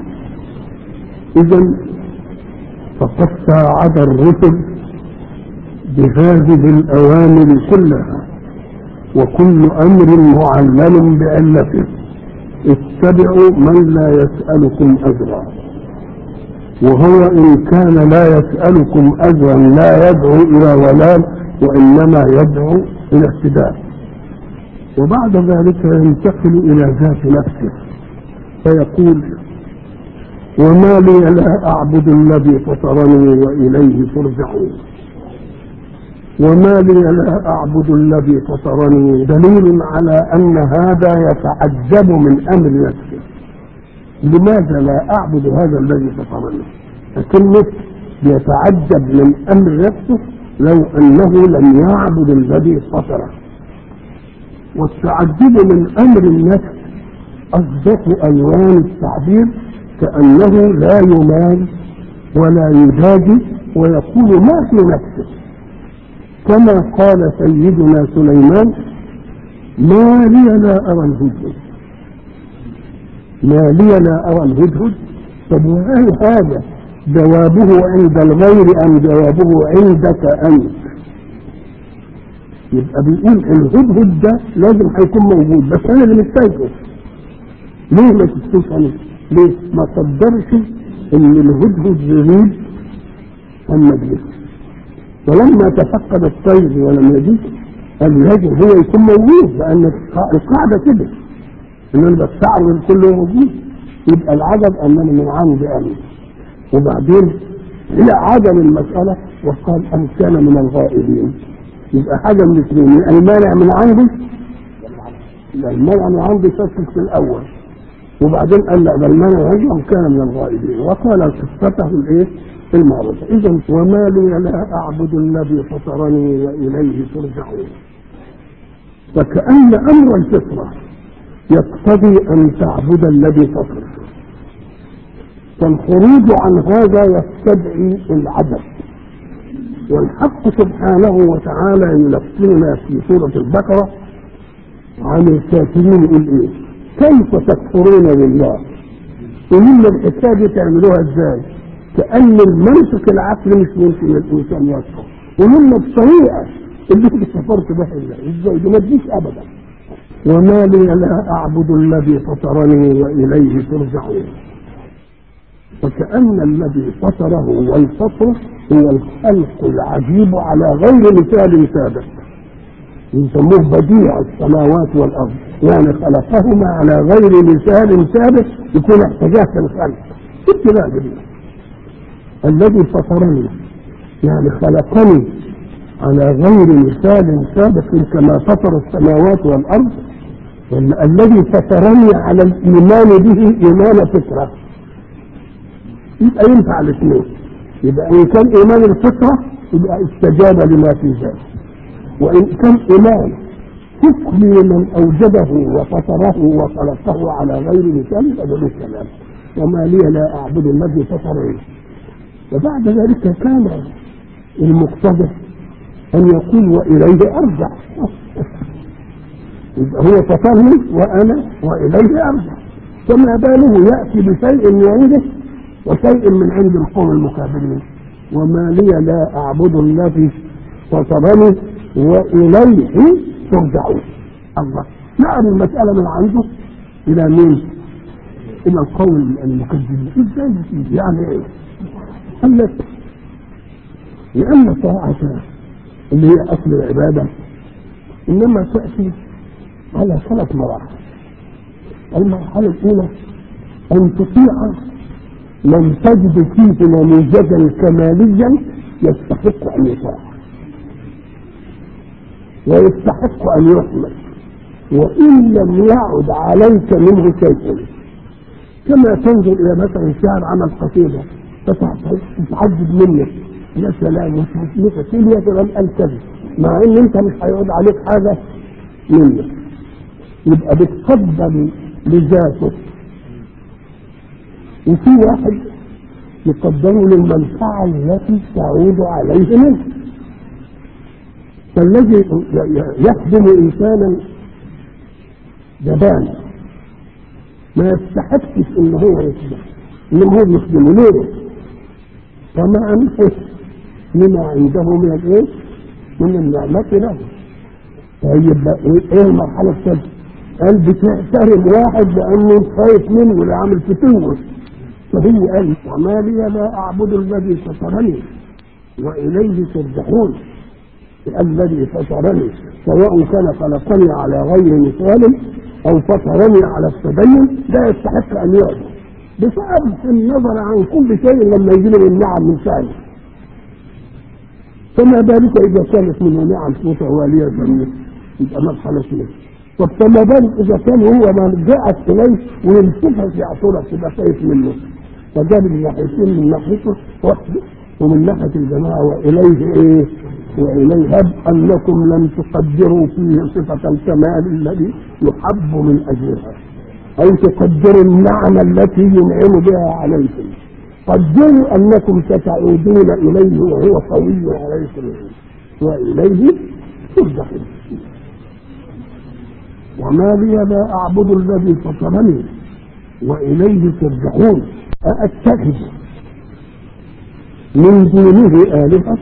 Speaker 2: إذا فقد ساعد الرسل بهذه الأوامر كلها وكل أمر معلل بعلته اتبعوا من لا يسألكم أجرا وهو إن كان لا يسألكم أجرا لا يدعو إلى ضلال وإنما يدعو إلى اهتداء وبعد ذلك ينتقل إلى ذات نفسه فيقول وما لي لا أعبد الذي فطرني وإليه ترجعون وما لي لا أعبد الذي فطرني دليل على أن هذا يتعجب من أمر نفسه لماذا لا أعبد هذا الذي فطرني لكنه يتعجب من أمر نفسه لو أنه لم يعبد الذي فطره والتعجب من أمر النفس أصدق ألوان التعبير كأنه لا يمال ولا يجاجي ويقول ما في نفسه كما قال سيدنا سليمان ما لي لا أرى الهدهد ما لي لا أرى الهدهد طب وهل هذا جوابه عند الغير أم جوابه عندك أنت يبقى بيقول الهدهد ده لازم هيكون موجود بس أنا اللي مش شايفه ليه ما تشوفش أنا ليه ما قدرش ان الهدهد يريد اما جه ولما تفقد الطير ولم يجد قال يجب هو يكون موجود لان القاعده كده ان انا بستعرض كله موجود يبقى العجب انني من عندي انا وبعدين الى عدم المساله وقال ان كان من الغائبين يبقى حاجه من الاثنين المانع من عندي المانع من عندي شكك في الاول وبعدين قال لا بل من رجل كان من الغائبين وقال قصته الايه المعروفه اذا وما لي لا اعبد الذي فطرني واليه ترجعون فكأن امر الفطره يقتضي ان تعبد الذي فطر فالخروج عن هذا يستدعي العدم والحق سبحانه وتعالى يلقننا في سوره البقره عن الكافرين يقول ايه كيف تكفرون بالله ومن الحكايه دي تعملوها ازاي كان المنطق العقلي مش ممكن الانسان يصفه ومن الطريقه اللي انت كفرت بها الله ازاي دي ما تجيش ابدا وما لي لا اعبد الذي فطرني واليه ترجعون فكأن الذي فطره والفطر هو الخلق العجيب على غير مثال سابق يسموه بديع السماوات والارض يعني خلقهما على غير مثال سابق يكون احتجاج في الخلق ابتلاء جميل الذي فطرني يعني خلقني على غير مثال سابق كما فطر السماوات والارض الذي فطرني على الايمان به ايمان فطره يبقى ينفع الاثنين يبقى ان كان ايمان الفطره يبقى استجاب لما في ذلك وان كان ايمان حكم من اوجده وفطره وخلقه على غير مثال يبقى ده كلام وما لي لا اعبد الذي فطرني وبعد ذلك كان المقتضى ان يقول واليه ارجع يبقى هو فطرني وانا واليه ارجع فما باله ياتي بشيء من عنده وشيء من عند القوم المكابرين وما لي لا اعبد الذي فطرني واليه ترجعون الله نقل المسألة من عنده إلى مين؟ إلى القول المكذبين إزاي يعني إيه؟ قال لك لأن الطاعة اللي هي أصل العبادة إنما تأتي على ثلاث مراحل المرحلة الأولى أن تطيع من تجد فيه نموذجا كماليا يستحق أن يطاع ويستحق أن يحمد وإن لم يعد عليك منه شيء كما تنظر إلى مثلا شاعر عمل قصيدة تتعجب منك يا سلام مش مثلك يا سلام قال كذا مع ان انت مش هيعود عليك حاجه منك يبقى بتقدم لذاته وفي واحد يقدم للمنفعه التي تعود عليه منه فالذي يخدم انسانا جبان ما يستحقش ان هو يخدم انما هو بيخدمه ليه؟ طمعا لما عنده من الايه؟ من النعمة له طيب ايه المرحلة الثالثة؟ قال بتحترم واحد لانه خايف منه ولا عامل فتوه فهي قال وما لي لا اعبد الذي فطرني واليه ترجعون الذي فطرني سواء كان خلقني على غير مثال او فطرني على التدين لا يستحق ان يعبد بسبب النظر عن كل شيء لما يجي له النعم من ثاني فما بالك اذا كانت منه نعم متواليه يبقى مرحله اثنين طب فما بالك اذا كان هو ما جاءت اليه ويمسكها في عصورك تبقى خايف منه فجاب من ناحيتين من ناحيته وحده ومن ناحيه الجماعه واليه ايه؟ واليه هب انكم لم تقدروا فيه صفه الكمال الذي يحب من اجلها أو تقدروا النعمة التي ينعم بها عليكم قدروا أنكم ستعودون إليه وهو قوي عليكم وإليه ترجعون وما لي لا أعبد الذي فطرني وإليه ترجعون أأتخذ من دونه آلهة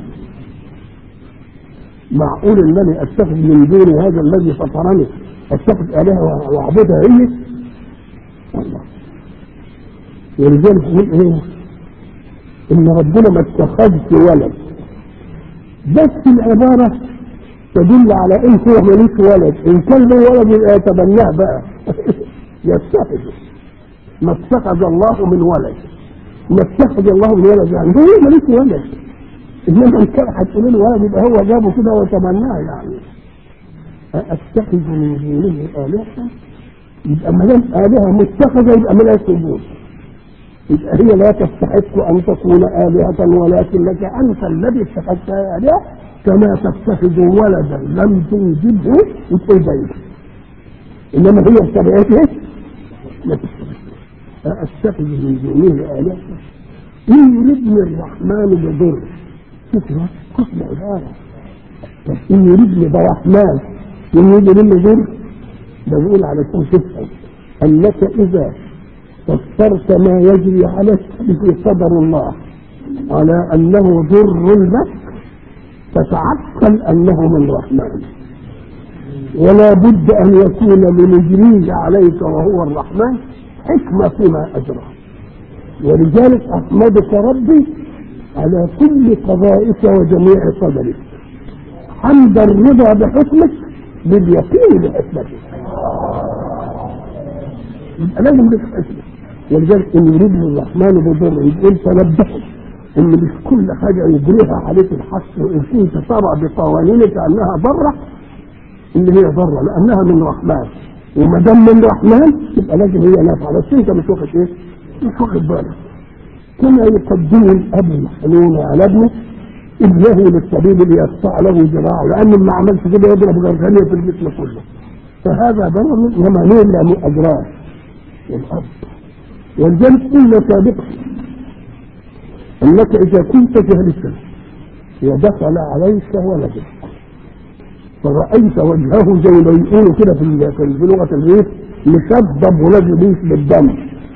Speaker 2: معقول أنني أتخذ من دون هذا الذي فطرني أتخذ آلهة وأعبدها هي الله ولذلك يقول ايه ان ربنا ما اتخذش ولد بس العبارة تدل على ان هو مليك ولد ان كان له ولد يبقى يتبناه بقى يتخذه ما اتخذ الله من ولد ما اتخذ الله من ولد يعني هو مليك ولد انما ان كان هتقول له ولد يبقى هو جابه كده وتمناه يعني اتخذ من دونه الهه يبقى ما دام آلهة متخذة يبقى ملهاش وجود يبقى هي لا تستحق أن تكون آلهة ولكنك أنت الذي اتخذتها آلهة كما تتخذ ولدا لم تنجبه وتقول بينه إنما هي بطبيعتها لا تستحق أتخذ من دونه آلهة إن يردني الرحمن بضر فكرة قسم عبارة إن يردني برحمن إن يردني ضر ده بيقول علشان تفهم انك اذا فسرت ما يجري عليك به قدر الله على انه ضر لك تتعقل انه من رحمن ولا بد ان يكون لمجريه عليك وهو الرحمن حكمه فيما اجرى ولذلك احمدك ربي على كل قضائك وجميع قدرك حمد الرضا بحكمك باليقين بحكمتك يبقى لازم لك حكمه ولذلك ان يريد الرحمن بضر يقول تنبهوا ان مش كل حاجه يجريها عليك الحق وان كنت ترى بقوانينك انها ضره ان هي ضره لانها من رحمن وما دام من رحمن يبقى لازم هي نافعه بس انت مش واخد ايه؟ مش واخد بالك كما يقدم الاب الحنون على ابنه ابنه للطبيب ليقطع له ذراعه لانه ما عملش كده يضرب غرغانيه في الجسم كله فهذا ضرر انما نيل له اجرار والاب ولذلك قلنا سابقا انك اذا كنت جالسا ودخل عليك ولدك فرأيت وجهه زي ما يقولوا كده في في لغة الريف مشبب ولازم بيس بالدم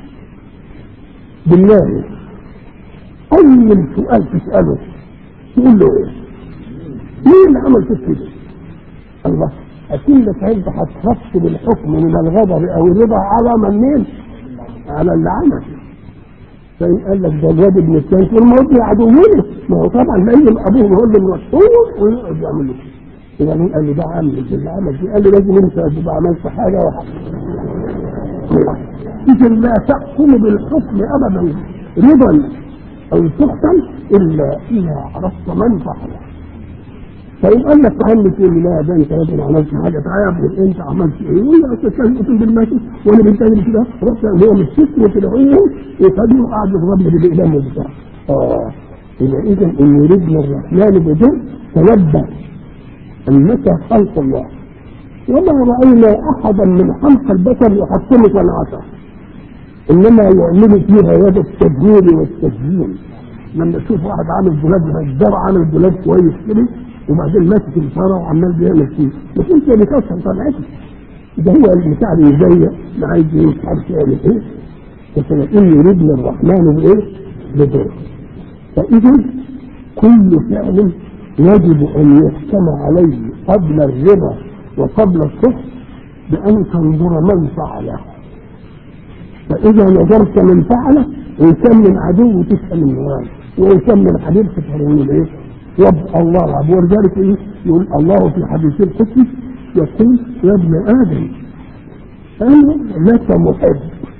Speaker 2: بالله أول سؤال تسأله تقول له إيه؟ مين اللي عمل فيك كده؟ الله أكيدك أنت هتخص بالحكم من الغضب أو الرضا على من مين؟ على اللي عمل فإن قال لك ده الواد ابن الثاني تقول ما هو عدوين ما هو طبعا لازم أبوه هو اللي مسؤول ويقعد يعمل له إذا مين قال له ده عمل اللي عمل دي قال له لازم أنت تبقى عملت حاجة وحاجة إذا لا تحكم بالحكم أبدا رضا أو سخطا إلا إذا عرفت من فعله فإن قال لك تعمل في لا ده أنت راجل عملت حاجة تعب أنت عملت إيه؟ ولا تتكلم بالماشي وأنا بنتكلم كده رحت هو مش سكت وكده ويخليه وقعد يضربني بالإقلام وبتاع آه يبقى إذا إن يريدنا الرحمن بدر تنبه أنك خلق الله وما رأينا أحدا من خلق البشر يحكم صنعته إنما يعمل فيها يد التدوير والتسجيل لما تشوف واحد عامل دولاب نجار عامل دولاب كويس كده وبعدين ماسك الفاره وعمال بيعمل فيه مش انت اللي كسر صنعته ده هو المساعد اللي ما عايز مش عارف يعمل ايه فسنقول يريدنا الرحمن بايه؟ بدر فإذا كل فعل يجب أن يحكم عليه قبل الرضا وقبل الكفر بأن تنظر من فعله فإذا نظرت من فعله إن كان من عدو تسأل النوال وإن كان من حبيب تفهم من إيه؟ يبقى الله عبد ولذلك إيه؟ يقول الله في حديث القدس يقول يا ابن آدم أنا لك محب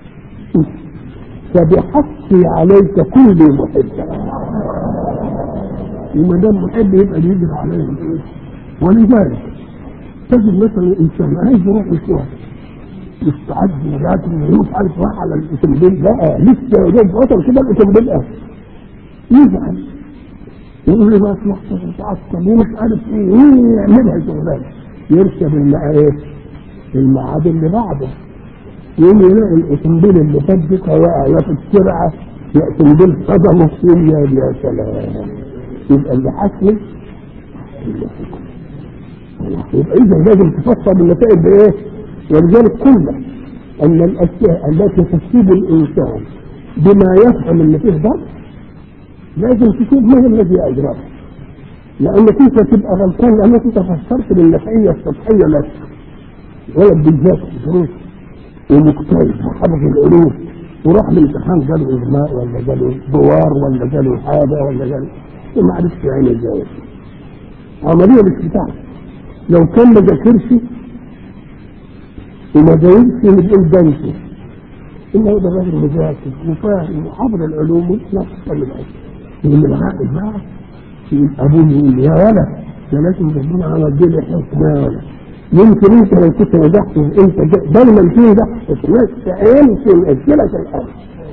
Speaker 2: فبحقي عليك كل محب وما دام محب يبقى يجب عليه ولذلك تجد مثلا الانسان عايز يروح مشوار يستعد ولكن مش عارف راح على الاوتوموبيل لا لسه جايب وصل كده الاوتوموبيل اه يزعل يقول لي بقى محتاج متعصب ومش عارف ايه يعملها شغلانه يركب ايه الميعاد اللي بعده يوم يلاقي الاوتوموبيل اللي فاتك واقع يا في السرعه يا اوتوموبيل صدمه يقول يا يا سلام يبقى اللي حصل يبقى اذا لازم تفسر بالنتائج بايه؟ ولذلك قلنا ان الاشياء التي تصيب الانسان بما يفهم ان فيه ضرر لازم تشوف ما الذي اجراه لانك انت تبقى غلطان لانك انت فسرت بالنفعيه السطحيه لك ولد بالذات دروس ومجتهد وحفظ العلوم وراح الامتحان جاله اغماء ولا جاله دوار ولا جاله حاجه ولا جاله ما عرفش يعني ازاي عمليه مش بتاعته لو كان ما ذاكرش وما جاوبش نقول بنته انه ده راجل مذاكر وفاهم وحفظ العلوم ونفس العلم يقول العاقل بقى يقول ابوه يقول يا ولد ده لازم ربنا عمل دي حكمه يا ولد يمكن انت لو كنت نجحت انت دايما تنجح بس يمكن اجلك الامر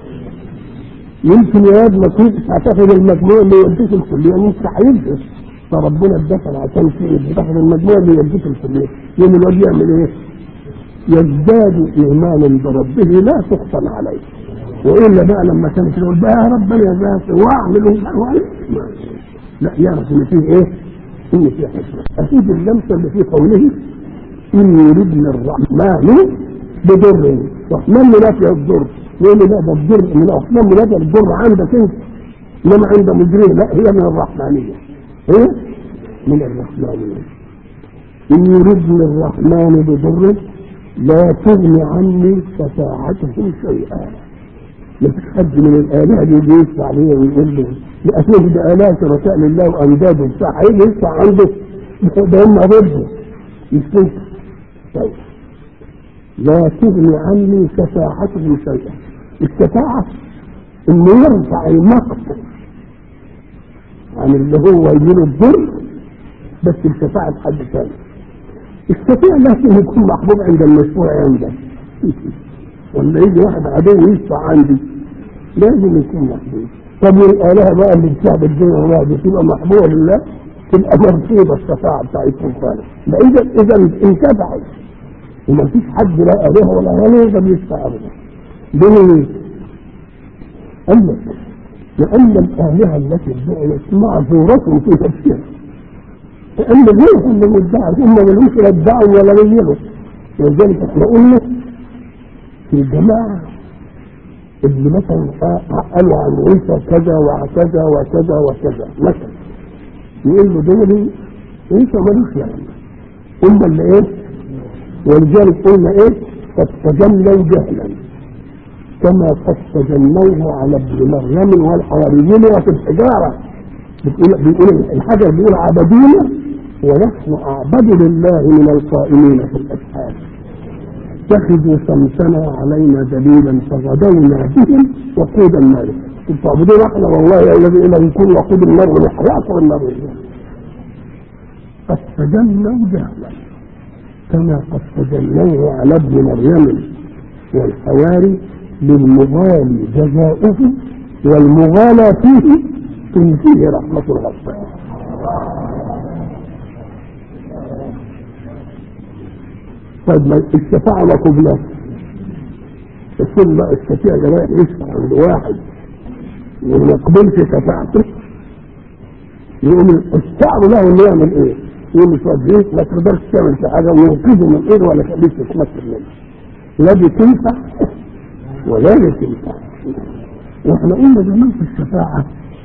Speaker 2: يمكن يا واد ما كنتش هتاخد المجموع اللي يوديك الكليه مش هينفع فربنا اتدخل عشان تاخد المجموع اللي يوديك الكليه يوم الواد يعمل ايه؟ يزداد ايمانا بربه لا تخفن عليه والا بقى لما كان يقول بقى يا رب يا ذات واعمل لا يعرف ان فيه ايه؟ ان فيه حكمه اكيد اللمسه اللي في قوله إن يردنا الرحمن بضر رحمن منافع الضر يقول لا ده الضر من الرحمن منافع الضر عندك انت انما عند مجريه لا هي من الرحمانيه ايه من الرحمانيه إن يردنا الرحمن بضر لا تغني عني شفاعتهم شيئا ما فيش حد من الآلهة اللي يجي يدفع عليه ويقول له لأسوه ده آلهة شركاء لله وأنداد وبتاع هيجي يدفع عنده ده هم ضده يستنكر طيب لا تغني عني شفاعتهم شيئا الشفاعة انه يرفع المقت عن اللي هو يجيله الضر بس الشفاعة حد ثاني الشفيع لازم يكون محبوب عند المشروع عندك ولا يجي واحد عدو يشفع عندي لازم يكون محبوب طب والآلهة بقى اللي بتشعب الدنيا والله بتبقى محبوبة لله تبقى مرفوضة الشفاعة بتاعتهم فعلا إذا إذا انتفعوا وما فيش حد لا آلهة ولا ولا يقدر يشفع أبدا ليه؟ قال لك لأن الآلهة التي ادعيت معذورة في تفسيرها لأن غيرهم من الدعاء هم ملوش لا ادعوا ولا غيروا ولذلك احنا قلنا في الجماعة اللي مثلا قالوا عن عيسى كذا وكذا وكذا وكذا مثلا يقول له دول عيسى ملوش يعني هم اللي ايه ولذلك قلنا ايه قد تجلوا جهلا كما قد تجنوه على ابن مريم والحواريين وفي الحجاره بتقول بيقول الحجر بيقول عبدونا ونحن اعبد لله من القائمين في الاسحار اتخذوا صمتنا علينا دليلا فغدونا بهم وقود النار كنت تعبدون احنا والله يا الذي الى يكون وقود النار ونحرقكم النار قد تجلوا جهلا كما قد تجلوا على ابن مريم والحواري للمغالي جزاؤه والمغالى فيه تنفيه رحمة الغفار طيب ما الشفاعة ما قبلها السن بقى الشفيع ده رايح يشفع عند واحد وما يقبلش شفاعته يقوم الشعب له انه يعمل ايه؟ يقوم يصدق ما تقدرش تعمل في حاجه وينقذه من ايه ولا خليك تتمثل منه لا دي تنفع ولا دي تنفع واحنا قلنا زمان في الشفاعه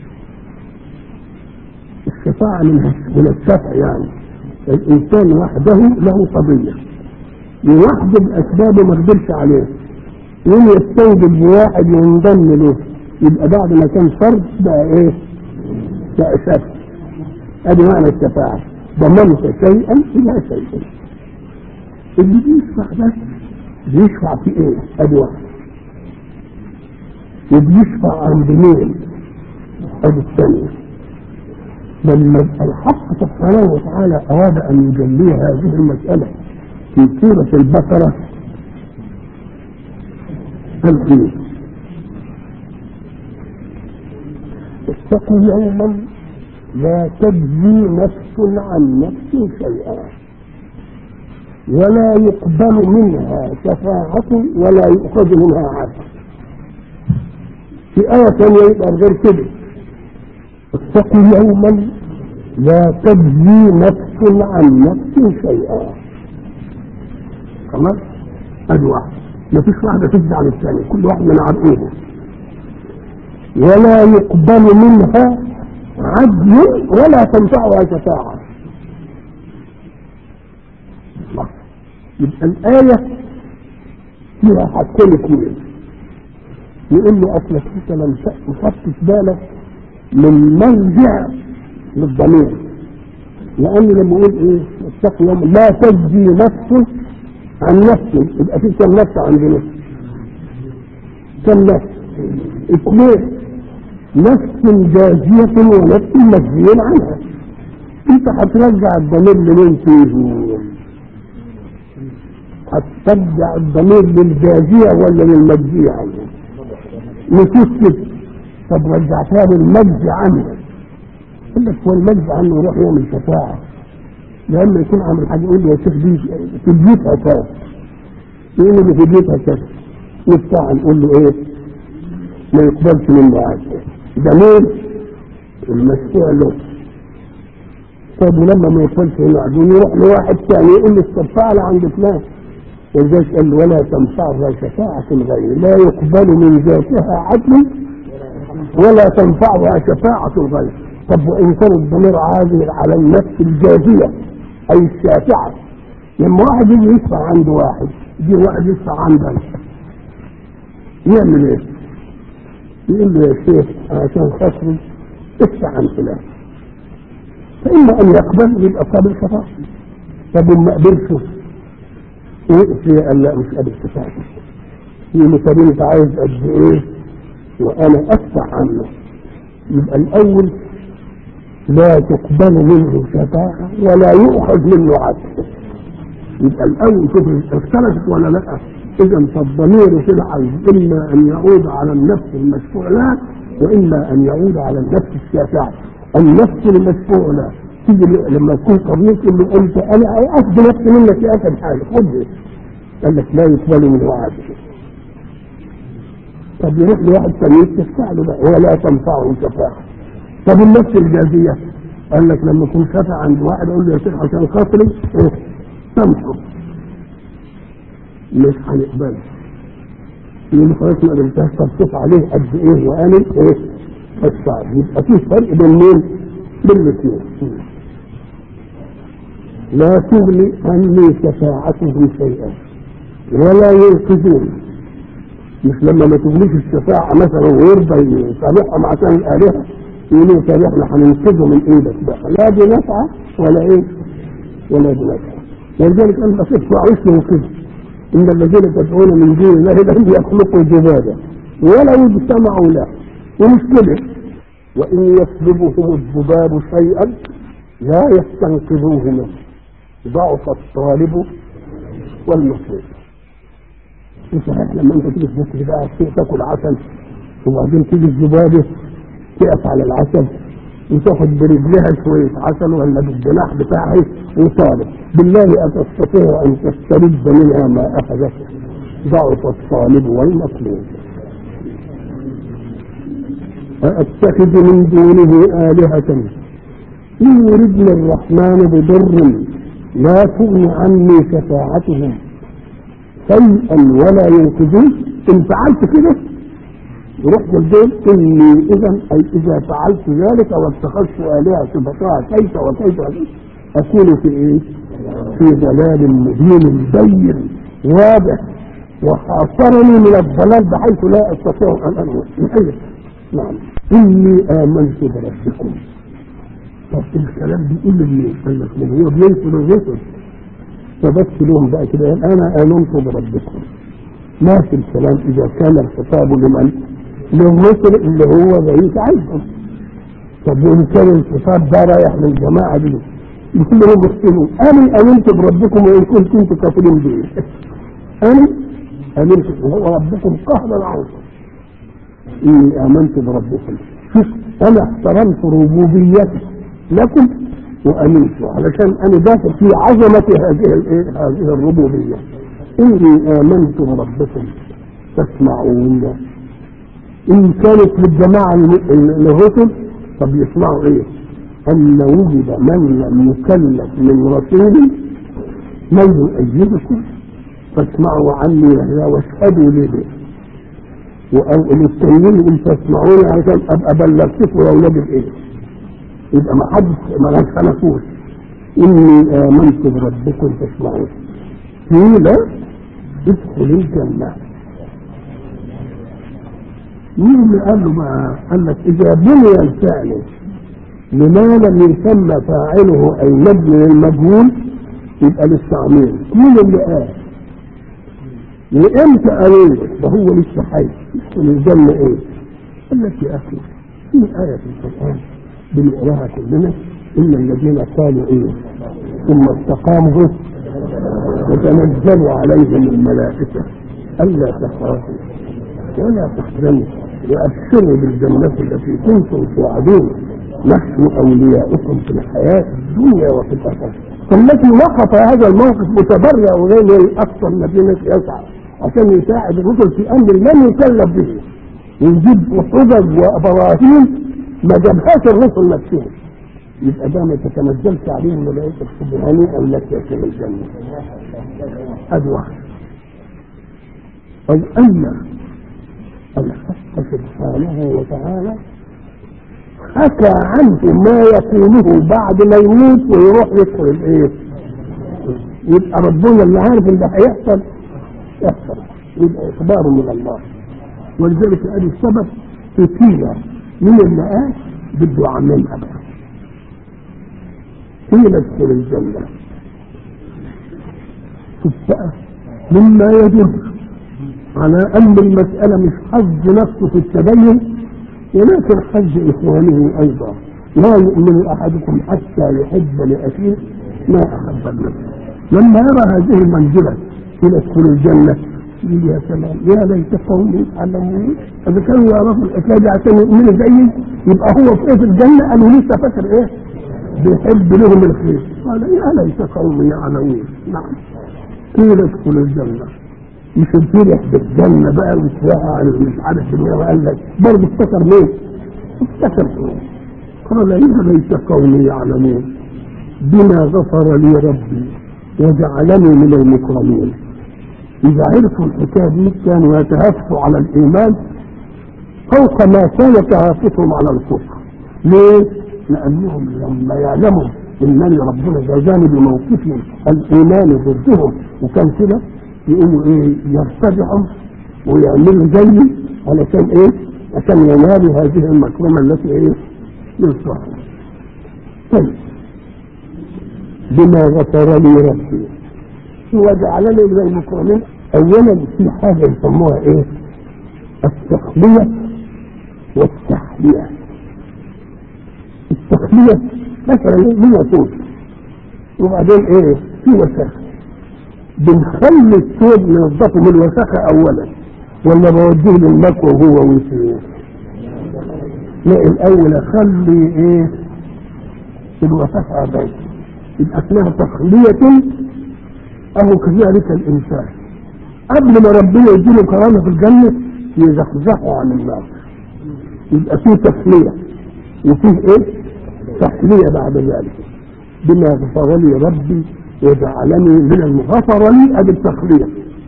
Speaker 2: الشفاعه من من الشفع يعني الانسان وحده له قضيه لوحده باسبابه ما قدرش عليه يوم يستوجب بواحد ينضم له يبقى بعد ما كان فرد بقى ايه؟ بقى شفع ادي معنى الشفاعه ضمنت شيئا الى شيء اللي بيشفع ده بيشفع في ايه؟ ادي واحد وبيشفع عند مين؟ ادي الثانيه لما الحق سبحانه وتعالى اراد ان يجلي هذه المساله في سوره البقره قال ايه؟ اتقوا يوما لا تجزي نفس عن نفس شيئا ولا يقبل منها شفاعة ولا يؤخذ منها عدل في آية ثانية يبقى غير كده اتقوا يوما لا تجزي نفس عن نفس شيئا خلاص ادي واحد مفيش واحدة تجزي عن الثانية كل واحد من عرقوبه ولا يقبل منها عدل ولا تنفعها شفاعة يبقى الآية فيها حاجتين اثنين يقول له أصلك أنت لم تخطش بالك من مرجع للضمير لأن لما يقول إيه اتقوا يوم لا تجزي نفس عن نفس يبقى في كم نفس عندنا كم نفس اثنين نفس جازية ونفس مجزي عنها انت هترجع الضمير لمين فيه هترجع الضمير للجازية ولا للمجزية عنها نشوف كده طب رجعتها للمجزي عنها يقول لك هو المجزي عنه يروح يعمل شفاعة لما يكون عامل حاجة يقول له يا شيخ دي في بيوتها كذا يقول له في بيوتها كذا نفتح نقول له ايه ما يقبلش منه عادي ده مين المشفوع له طب ولما ما يقبلش منه عادي يروح لواحد ثاني يقول له الشفاعة اللي عند فلان ولذلك قال له ولا تنفعها شفاعة الغير لا يقبل من ذاتها عدل ولا تنفعها شفاعة الغير طب وإن كان الضمير عادل على النفس الجازية أي الشافعة لما واحد يجي يدفع عند واحد يجي واحد يدفع عندنا يعمل ايه؟ يقول له يا شيخ عشان خاطري ادفع عن فلان فإما أن يقبل يبقى قابل شفاعة طب ما قبلش وقف لي قال لا مش قابل شفاعة يقول له طب أنت عايز قد إيه؟ وأنا أدفع عنه يبقى الأول لا تقبل منه شفاعة ولا يؤخذ منه عدل يبقى الأول شوف اختلفت ولا لا إذا فالضمير في العين إما أن يعود على النفس المشفوع له وإما أن يعود على النفس الشافعة النفس المشفوع له تيجي لما تكون قضية اللي قلت أنا أفضي نفسي منك يا أخي حاجة خد قال لك لا يقبل منه عدل طب يروح لواحد ثاني تدفع له بقى ولا تنفعه شفاعة طب النفس الجازية قال لك لما يكون شافع عند واحد اقول له يا شيخ عشان خاطري ايه سامحه مش هنقبله يقول خلاص ما قبلتهاش طب شوف عليه قد ايه وانا ايه ادفع يبقى في فرق بين مين؟ بين الاثنين لا تغني عني شفاعتهم شيئا ولا ينقذون مش لما ما تغنيش الشفاعة مثلا ويرضى يصالحهم عشان الآلهة يقولوا طب احنا هننقذه من ايدك بقى لا دي نفعة ولا ايه ولا دي نفعة ولذلك قال بس ادفعوش له كده إن الذين تدعون من دون الله لم يخلقوا ذبابا ولو اجتمعوا له ومش كده وإن يسلبهم الذباب شيئا لا يستنقذوه منه ضعف الطالب والمطلوب صحيح لما انت تيجي تبص بقى تاكل عسل وبعدين تيجي الذبابه تقف على العسل وتاخد برجلها شويه عسل ولا بالجناح بتاعها وطالب بالله اتستطيع ان تسترد منها ما اخذته ضعف الطالب والمطلوب أأتخذ من دونه آلهة إن يردني الرحمن بضر لا تغن عني شفاعتهم شيئا ولا ينقذون إن فعلت كده يروح الدين إني إذا أي إذا فعلت ذلك واتخذت آلهة شفقاء كيف وكيف أكون في إيه؟ في ضلال مبين بين واضح وحاصرني من الضلال بحيث لا أستطيع أن أنوي نعم إني آمنت بربكم طب الكلام بيقول لمين؟ قال لك من هو بينقل الرسل فبس لهم بقى كده انا امنت بربكم ما في الكلام اذا كان الخطاب لمن؟ للرسل اللي هو بعيد عنهم طب وان كان الخطاب ده رايح للجماعه دي يقول لهم اغسلوا انا امنت بربكم وان كنت انتم كافرين به انا امنت هو ربكم قهرا عنكم اني امنت بربكم شوف انا احترمت ربوبيته لكم وامنت علشان انا داخل في عظمه هذه الايه هذه الربوبيه اني امنت بربكم فاسمعون ان كانت للجماعه الرسل طب يسمعوا ايه ان وجد من لم يكلف من رسول من يؤيدكم فاسمعوا عني يا واشهدوا لي به والمستنين ان تسمعوني عشان ابقى بلغتكم يا اولاد الايه يبقى ما حدش ما خلفوش اني امنت بربكم فاسمعون قيل ادخل الجنه مين اللي قال له بقى؟ قال لك اذا بني الفعل لما لم يسمى فاعله اي مبني للمجهول يبقى للتعمير مين اللي قال؟ وامتى قالوا وهو لسه حي يدخل الجنه ايه؟ قال لك يا اخي في ايه في القران بنقراها كلنا إلا الذين قالوا إيه ثم استقاموا وتنزل عليهم الملائكة ألا تخافوا ولا تحزنوا وأبشروا بالجنة التي كنتم توعدون نحن أولياؤكم في الحياة الدنيا وفي الآخرة فالتي وقف هذا الموقف متبرع وغير الأكثر الذين يسعى عشان يساعد الرسل في أمر لم يكلف به ويجيب حجج وبراهين ما جابهاش الرسل نفسهم يبقى ده ما تتنزلش عليهم ملائكة سبحانه أن لك يأتي الجنة هذا واحد أو أن الحق سبحانه وتعالى حكى عنه ما يقوله بعد ما يموت ويروح يدخل الايه؟ يبقى ربنا اللي عارف اللي هيحصل يحصل يبقى اخبار من الله ولذلك ادي السبب قيل من اللي قال بده يعملها بقى قيل ادخل الجنه شوف بقى مما يدل على ان المساله مش حظ نفسه في التدين ولكن حج إخوانه أيضا لا يؤمن أحدكم حتى يحب لأخيه ما أحب لنفسه لما يرى هذه المنزلة إلى ادخل الجنة يقول يا سلام يا ليت قومي يعلمون إذا كانوا يعرفوا الحكاية دي عشان يؤمنوا زيي يبقى هو في إيه في الجنة قالوا لسه فاكر إيه؟ بيحب لهم الخير قال يا ليت قومي يعلمون نعم قيل ادخل الجنة مش الفرح بالجنة بقى وتوقع مش عارف ايه وقال لك برضه افتكر ليه؟ افتكر ليه؟ قال يا ليت قومي يعلمون بما غفر لي ربي وجعلني من المكرمين إذا عرفوا الحكاية دي كانوا يتهافوا على الإيمان فوق ما كان تهافتهم على الكفر ليه؟ لأنهم لما يعلموا إنني ربنا جازاني بموقفهم الإيمان ضدهم وكان كده يقوموا ايه يرتجعوا ويعملوا زيي علشان ايه عشان ينالوا هذه المكرمه التي ايه يرفعها طيب بما غفر لي ربي وجعلني من المكرمين اولا في حاجه يسموها ايه التخليه والتحليه التخليه مثلا من يكون وبعدين ايه في وساخه بنخلي الثوب ننظفه من الوساخه اولا ولا بوديه للمكوى وهو ويسير لا الاول اخلي ايه الوساخه بعيد يبقى اسمها تخليه اهو كذلك الانسان قبل ما ربنا يديله كرامه في الجنه يزحزحه عن النار يبقى فيه تخليه وفيه ايه تحليه بعد ذلك بما غفر لي ربي وجعلني من المغفر لي ادي التخليه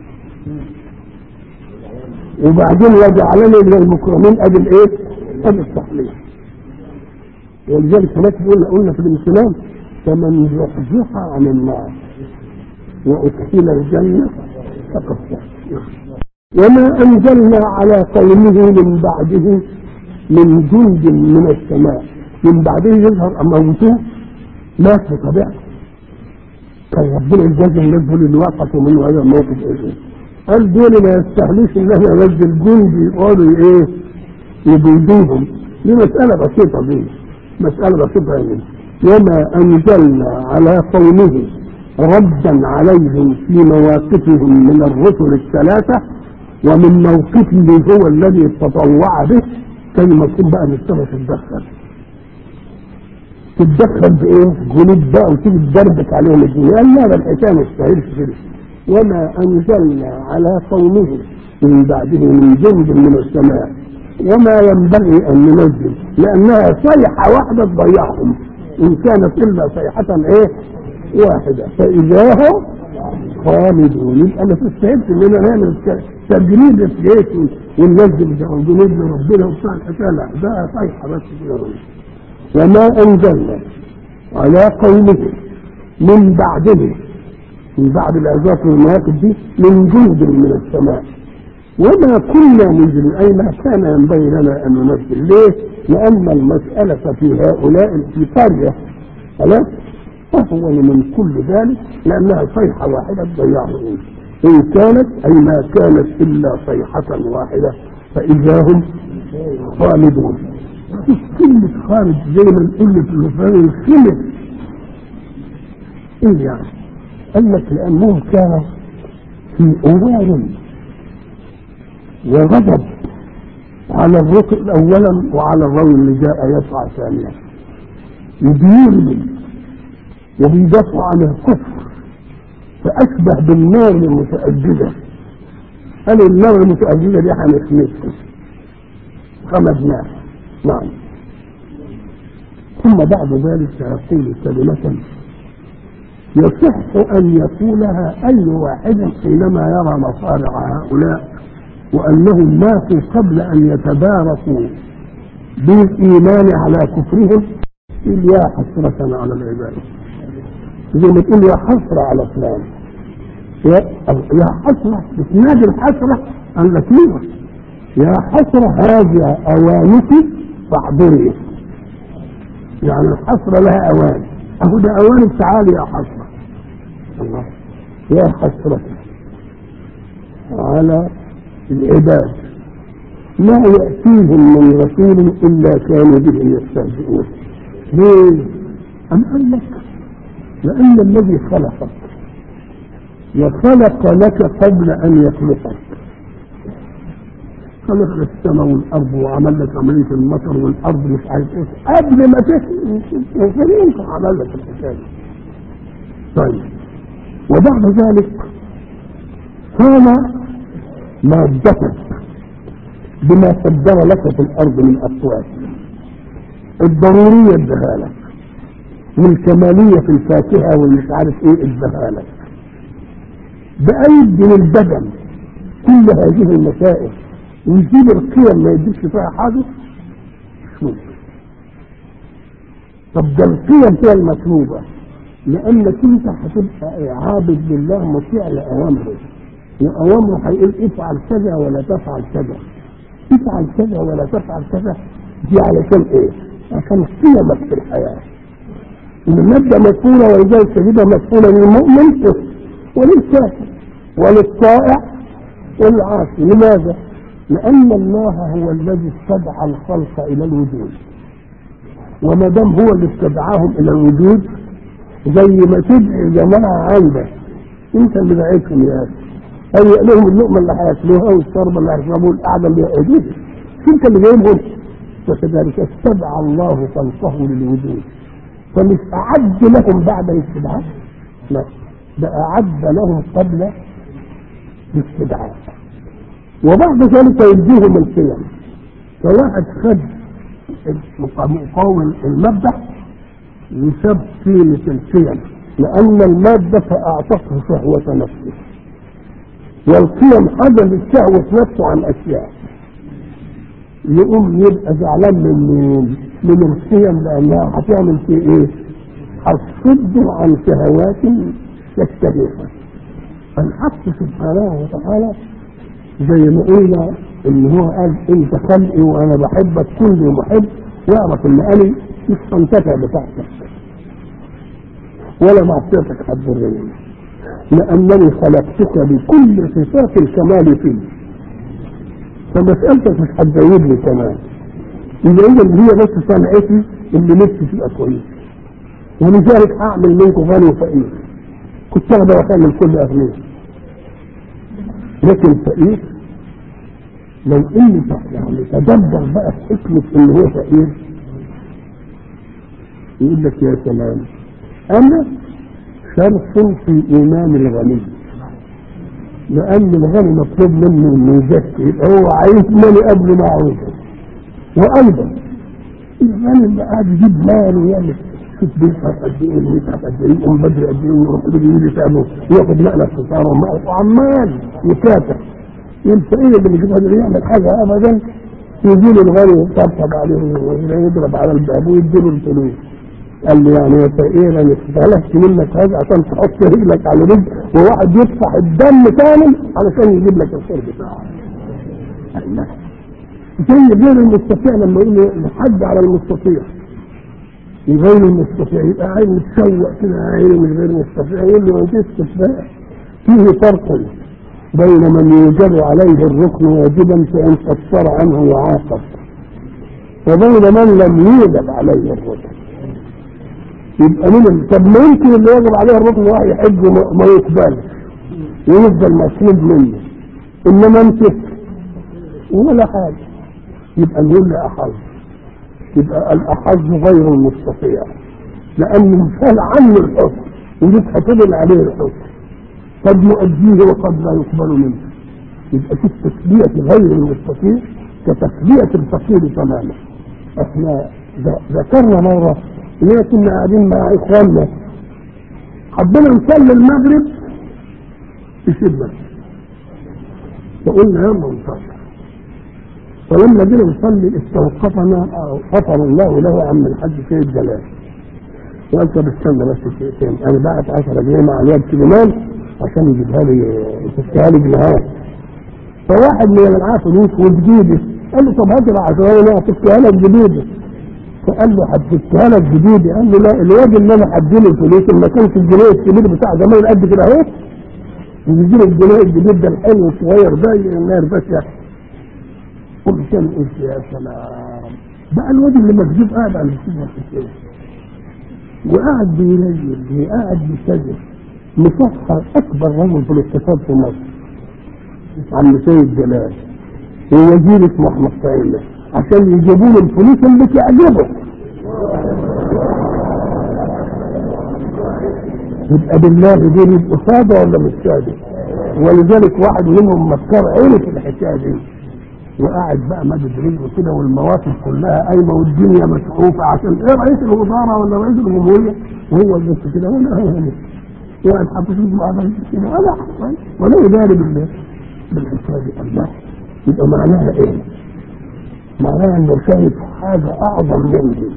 Speaker 2: وبعدين وجعلني من المكرمين ادي الايه ادي التحليه ولذلك هناك قلنا قلنا في الاسلام فمن زحزح عن النار وادخل الجنه فقد فاز وما انزلنا على قومه من بعده من جند من السماء من بعده يظهر موته مات بطبيعته كان ربنا يجازي الناس دول اللي وقفوا من هذا الموقف ايه قال دول ما يستاهلوش ان احنا ننزل جند يقعدوا ايه يبيدوهم دي مسألة بسيطة دي مسألة بسيطة يعني وما أنزلنا على قومه ردا عليهم في مواقفهم من الرسل الثلاثة ومن موقفه هو الذي تطوع به كان مكتوب بقى ان السماء تتدخل تتدخل بايه؟ جنود بقى وتيجي تدربك عليهم الدنيا قال لا ده الحكايه ما تستاهلش كده وما انزلنا على قومه من بعده من جند من السماء وما ينبغي ان ننزل لانها صيحه واحده تضيعهم ان كانت الا صيحه ايه؟ واحده فاذا هم خالدون يبقى ما تستاهلش اننا نعمل تجريد جيش وننزل جنود لربنا وبتاع الحكايه لا ده صيحه بس كده وما انزلنا على قومه من بعده من بعد العظات والمواقف دي من جند من السماء وما كنا منزل اي ما كان ينبغي لنا ان ننزل ليه؟ لان المساله في هؤلاء في قريه خلاص اهون من كل ذلك لانها صيحه واحده تضيعهم ان كانت اي ما كانت الا صيحه واحده فاذا هم خالدون كلمة خالد زي ما نقول في الغفران الخلد ايه يعني؟ قال لك لانهم كانوا في اوان وغضب على الركن اولا وعلى الرجل اللي جاء يسعى ثانيا يبيرهم وبيدافعوا عن الكفر فاشبه بالنار المتأججة قالوا النار المتأججة دي هنخمسها خمدناها نعم ثم بعد ذلك سيقول كلمة يصح أن يقولها أي واحد حينما يرى مصارع هؤلاء وأنهم ماتوا قبل أن يتباركوا بالإيمان على كفرهم يقول يا حسرة على العباد زي ما تقول يا حسرة على فلان يا يا حسرة بتنادي الحسرة قال لك يا حسرة هذه أوانك فاحضري يعني الحسرة لها أوان أهو ده أوانك تعالي يا حسرة الله يا حسرة على العباد ما يأتيهم من رسول إلا كانوا به يستهزئون ليه؟ أم قال لك لأن الذي خلقك وخلق لك قبل أن يخلقك خلق لك السماء والارض وعمل لك عمليه المطر والارض مش عارف ايه قبل ما تخلق عمل لك الحكايه طيب وبعد ذلك كان مادتك بما قدر لك في الارض من اصوات الضروريه ادها لك والكماليه في الفاكهه والمش عارف ايه ادها لك بايد من البدن كل هذه المسائل ويجيب القيم ما يديش فيها حاجه مش ممكن طب ده القيم فيها المطلوبه لانك انت هتبقى عابد لله مطيع لاوامره واوامره هيقول افعل كذا ولا تفعل كذا افعل كذا ولا تفعل كذا دي علشان ايه؟ عشان قيمك في الحياه المادة مفعولة ولذلك تجدها مفعولة للمؤمن وللكافر وللطائع والعاصي لماذا؟ لأن الله هو الذي استدعى الخلق إلى الوجود وما دام هو اللي استدعاهم إلى الوجود زي ما تدعي جماعة عندك أنت اللي دعيتهم يا أخي هيئ لهم اللقمة اللي هياكلوها والشربة اللي هيشربوها القعدة اللي هيقعدوها أنت اللي جايبهم وكذلك استدعى الله خلقه للوجود فمش أعد لهم بعد الاستدعاء لا ده أعد لهم قبل الاستدعاء وبعد ذلك يديهم القيم فواحد خد مقاوم المادة وساب قيمة القيم لأن المادة أعطته شهوة نفسه والقيم حجز الشهوة نفسه عن أشياء يقوم يبقى زعلان من مين؟ من القيم لأنها هتعمل في إيه؟ هتصده عن شهوات يشتهيها الحق سبحانه وتعالى زي ما قلنا ان هو قال انت خلقي وانا بحبك كل محب واعرف ان انا مش هنتفع بتاعتك ولا معصيتك هتضرني لانني خلقتك بكل صفات الكمال فيك فمسألتك مش هتزود لي كمان إذا إذا هي بس صنعتي اللي نفسي تبقى كويس ولذلك هعمل منكم غني وفقير كنت اقدر اخلي الكل اغنياء لكن فقير لو اني يعني تدبر بقى في حكمة ان هو فقير يقول لك يا سلام انا شرط في ايمان الغني لان الغني مطلوب منه انه يزكي يبقى هو عايز مالي قبل ما عاوزه وايضا الغني اللي قاعد يجيب مال ويعمل شوف بيتعب قد ايه ويتعب قد ايه يقوم بدري قد ايه ويروح بدري يجي يتعبه وياخد نقله في السهره وعمال يكافح الفقير اللي مش قادر يعمل حاجه ابدا يجي له الغني يطبطب عليه ويضرب على الباب ويديله الفلوس قال له يعني يا فقير انا استهلكت منك هذا عشان تحط رجلك على رجل وواحد يدفع الدم كامل علشان يجيب لك الخير بتاعه الله زي غير المستطيع لما يقول الحج على المستطيع غير المستطيع يبقى عين متسوق كده عين من غير المستطيع يقول له انت استشفاء فيه فرق بين من يوجب عليه الركن واجبا فان قصر عنه وعاقب وبين من لم يوجب عليه الركن يبقى من طب ما يمكن اللي يجب عليه الركن واحد يحج ما يقبلش ويفضل مطلوب منه انما انت ولا حاجه يبقى نقول له احظ يبقى الاحظ غير المستطيع لان مثال عنه الحكم ودي هتبل عليه الحكم قد يؤديه وقد لا يقبل منه يبقى في تسلية غير المستطيع كتسلية الفقير تماما احنا ذكرنا مرة ان كنا قاعدين مع اخواننا حبينا نصلي المغرب في شدة فقلنا يلا نصلي فلما جينا نصلي استوقفنا غفر الله له عم الحاج سيد جلال وقال طب استنى بس دقيقتين انا بعت 10 جنيه مع الواد سليمان عشان يجيبها لي يفكها لي جنيهات فواحد من اللي معاه فلوس وجديده قال له طب هات ال 10 جنيه هفكها لك جديده فقال له هفكها لك جديده قال له لا الواد اللي انا هديله الفلوس اللي كان في الجنيه الكبير بتاع زمان قد كده اهو يجي له الجنيه الجديد ده الحلو الصغير ده النار بس قلت كان قلت يا سلام بقى الواد اللي مسجود قاعد على الكتاب الحسين وقاعد بينزل قاعد بيسجل مفخر اكبر رجل في الاقتصاد في مصر عم سيد جلال ووزير اسمه احمد سعيد عشان يجيبوا له الفلوس اللي تعجبه يبقى بالله دول يبقوا ساده ولا مش ساده ولذلك واحد منهم مكر عينه في الحكايه دي وقاعد بقى مدد رجله كده والمواقف كلها قايمه والدنيا مسعوفه عشان ايه رئيس الوزاره ولا رئيس الجمهوريه وهو بس كده ولا هو وقاعد حاطط رجله على كده ولا حصل ولا يداري بالله بالحكايه دي الله يبقى معناها ايه؟ معناها انه شايف حاجه اعظم من دي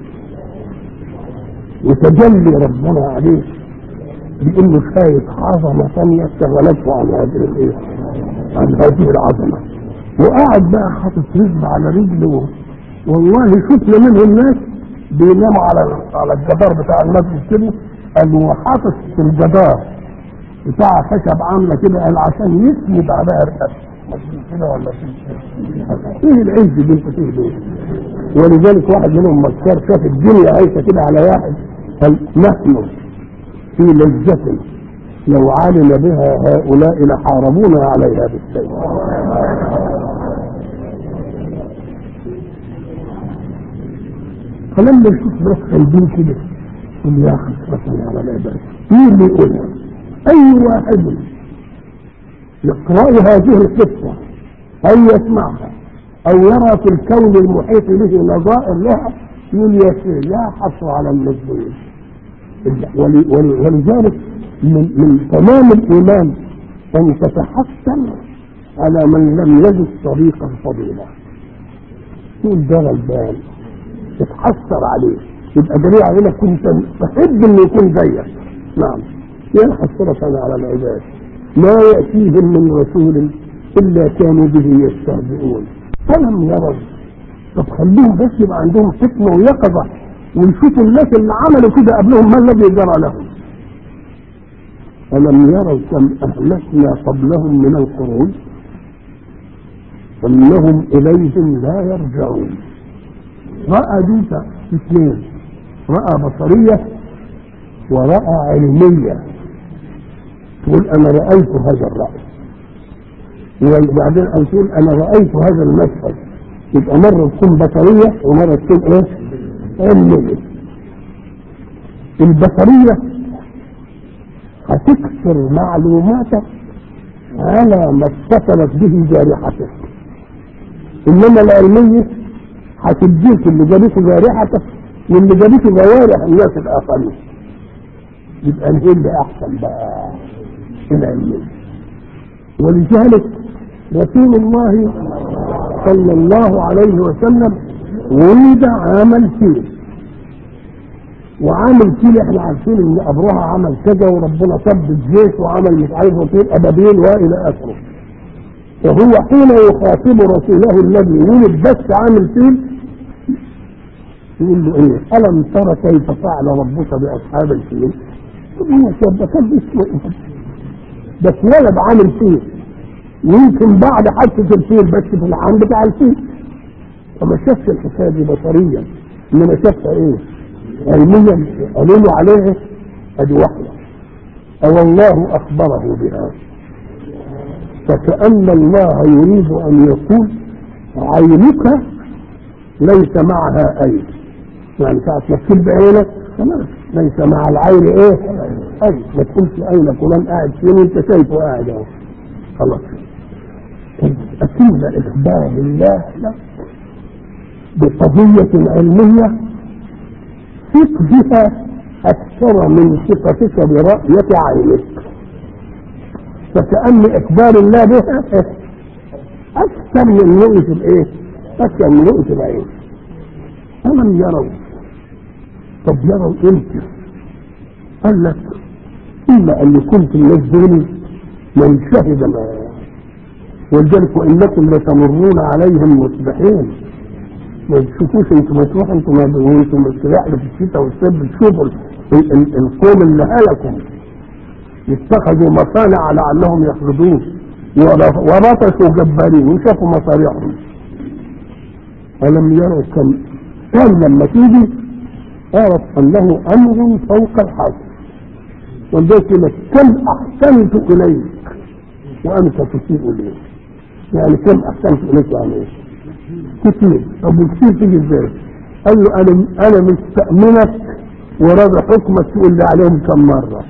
Speaker 2: وتجلي ربنا عليه بانه شايف عظمه ثانيه شغلته عن هذه الايه؟ عن هذه العظمه وقاعد بقى حاطط رجل على رجله والله شفنا منهم ناس بيناموا على على الجدار بتاع المسجد كده قال وحاطط في الجدار بتاع خشب عامله كده قال عشان يسند عليها رقبته كده ولا ايه العز اللي انت فيه ده ولذلك واحد منهم مكار شاف الدنيا عايشه كده على واحد قال نحن في لذة لو علم بها هؤلاء لحاربونا عليها بالسيف فلما يشوف ناس خايبين كده يقول يا خسرة على العباد مين اللي يقولها؟ أي واحد يقرأ هذه القصة أو يسمعها أو يرى في الكون المحيط به نظائر لها يقول يا سيدي يا حسرة على المسلمين ول- ول- ولذلك من, من تمام الإيمان أن تتحسن على من لم يجد طريقا فضيلا تقول ده غلبان تتحسر عليه يبقى دليل على انك كنت تحب انه يكون زيك نعم يا حسرة على العباد ما يأتيهم من رسول إلا كانوا به يستهزئون فلم يروا طب خليهم بس يبقى عندهم حكمة ويقظة ويشوفوا الناس اللي عملوا كده قبلهم ما الذي جرى لهم ألم يروا كم أهلكنا قبلهم من القرون أنهم إليهم لا يرجعون رأى دوسة اثنين رأى بصرية ورأى علمية تقول أنا رأيت هذا الرأي وبعدين أو تقول أنا رأيت هذا المشهد يبقى مرة تكون بصرية ومرة تكون إيه؟ علمية البصرية هتكسر معلوماتك على ما اتصلت به جارحتك انما العلمية هتديك اللي جابته جارحتك واللي جابته جوارح الناس الاخرين يبقى ايه اللي احسن بقى العلمية ولذلك رسول الله صلى الله عليه وسلم ولد عام الفيل وعامل فيل احنا عارفين ان ابرهة عمل كذا وربنا صب الجيش وعمل مش عارف وطير ابابيل والى اخره وهو حين يخاطب رسوله الذي ولد بس عامل فيل يقول له ايه الم ترى كيف فعل ربك باصحاب الفيل هو شاب كان اسمه بس ولد عامل فيل يمكن بعد حادثة الفيل بس في العام بتاع الفيل فما شافش الحكايه دي بصريا انما شافها ايه علميا قالوا عليه ادي واحده او الله اخبره بها فكأن الله يريد ان يقول عينك ليس معها عين يعني ساعة ما تكب بعينك خلاص ليس مع العين ايه عين ما تقولش عين فلان قاعد فين وانت شايفه قاعد اهو خلاص أتم إخبار الله لك بقضية علمية ثق بها أكثر من ثقتك برأية عينك فكأن إخبار الله بها أكثر من رؤية الإيه؟ أكثر من رؤية العين ألم يروا طب يروا إمتى؟ قال لك إلا أن يكون في الناس دول من شهد ما ولذلك وإنكم لتمرون عليهم مصبحين ما تشوفوش انتوا ما تروحوا انتوا ما وانتوا مستريحوا في الشتاء والصيف تشوفوا ال- ال- القوم اللي هلكوا اتخذوا مصانع لعلهم يخرجون ور- ورطشوا جبارين وشافوا مصاريعهم ألم يروا كم كان لما تيجي اعرف أنه أمر فوق الحصر ولذلك يقول لك كم أحسنت إليك وأنت تسيء إليك يعني كم أحسنت إليك يعني إيه؟ كتير طب وكتير تيجي ازاي قال له انا انا مستأمنك وراضي حكمك تقول لي عليهم كم مرة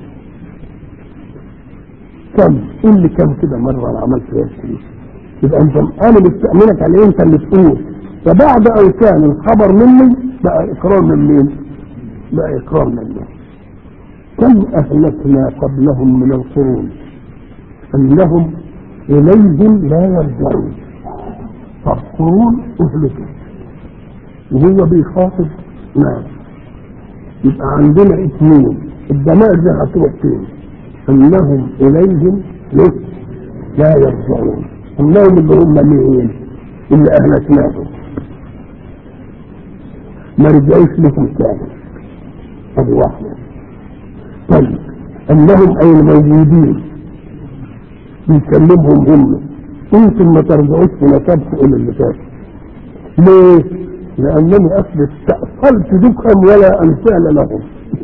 Speaker 2: كم قول لي كم كده مرة انا عملت فيها كتير يبقى انت انا مستأمنك على انت اللي تقول فبعد ان كان الخبر مني بقى اقرار من مين بقى اقرار مني كم اهلكنا قبلهم من القرون انهم اليهم لا يرجعون فالقرون اهلكت وهو بيخاطب ناس يبقى عندنا اثنين الضمائر دي هتروح فين انهم اليهم ليه؟ لا يرجعون انهم اللي هم مين اللي اهلكناهم ما رجعوش لهم تاني ادي واحده طيب انهم اي الموجودين بيكلمهم هم انتم ما ترجعوش في نسبكم الى اللي فات ليه؟ لانني اصل استأصلت دكهم ولا امثال لهم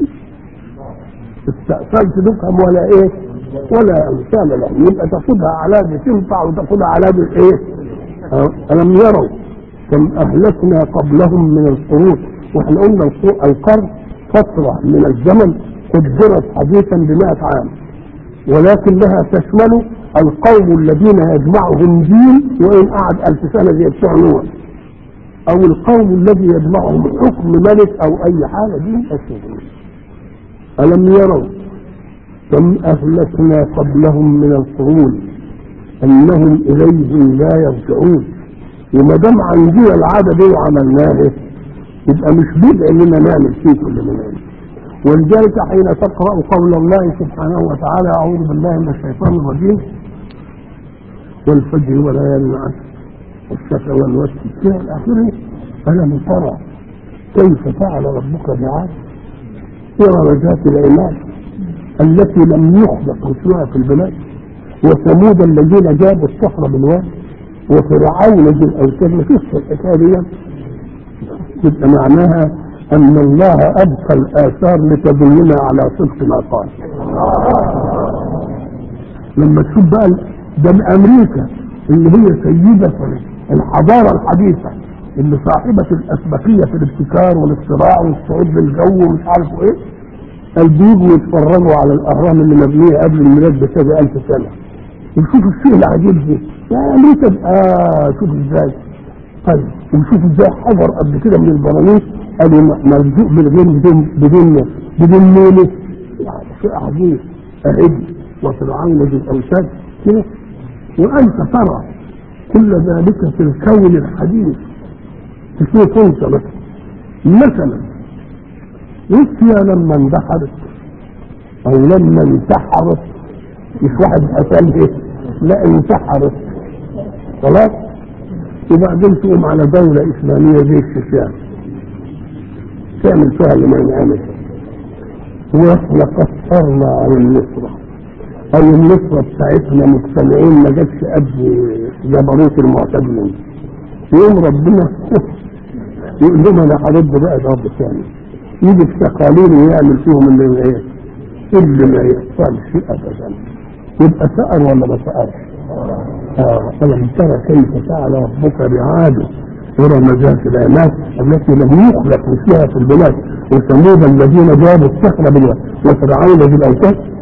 Speaker 2: استأصلت دكهم ولا ايه؟ ولا امثال لهم يبقى تاخدها على دي تنفع وتاخدها على دي ايه؟ الم يروا كم اهلكنا قبلهم من القرون واحنا قلنا القرن فتره من الزمن قدرت حديثا بمئة عام ولكنها تشمل القوم الذين يجمعهم دين وان قعد الف سنه زي بتوع نوح او القوم الذي يجمعهم حكم ملك او اي حاجه دين الشغل الم يروا كم اهلكنا قبلهم من القرون انهم اليهم لا يرجعون وما دام عندنا العاده دي وعملناها يبقى مش بدع اننا نعمل فيه كل ما نعمل ولذلك حين تقرا قول الله سبحانه وتعالى اعوذ بالله من الشيطان الرجيم والفجر وليالي العشر والشفع والوتر الى اخره الم ترى كيف فعل ربك بعاد ارم ذات العماد التي لم يخلق مثلها في البلاد وثمود الذين جابوا الصخر بالواد وفرعون ذي الاوتاد ما فيش الحكايه دي يبقى معناها ان الله ابقى الاثار لتدلنا على صدق ما قال لما تشوف بقى ده من امريكا اللي هي سيدة الحضارة الحديثة اللي صاحبة الاسبقية في الابتكار والاختراع والصعود للجو ومش عارف ايه قال بيجوا يتفرجوا على الاهرام اللي مبنية قبل الميلاد بكذا الف سنة وشوفوا الشيء العجيب ده يا امريكا اه شوف ازاي طيب وشوف ازاي حجر قد كده من البراميل قالوا مرزوق بالغين بدون بدون بدون ميله يعني شيء عجيب أعد وفرعون ذي الأوتاد كده وأنت ترى كل ذلك في الكون الحديث تشوف أنت مثلا مثلا روسيا لما اندحرت أو لما انتحرت مش واحد قتل ايه لا انتحرت خلاص وبعدين تقوم على دولة إسلامية زي الشيشان تعمل فيها اللي ما ينعمل واحنا قصرنا عن النصرة أو النصرة بتاعتنا مجتمعين ما جاتش قد جبروت المعتدلين يوم ربنا يقول لهم أنا هرد بقى رب ثاني يجي في تقاليل ويعمل فيهم اللي ايه اللي ما يحصلش أبدا يبقى سأل ولا ما سألش؟ آه ألم ترى كيف فعل ربك بعاده ورم ذات العماد التي لم يخلق مثلها في البلاد وثمود الذين جابوا الصخر بالواد وفرعون ذي الاوتاد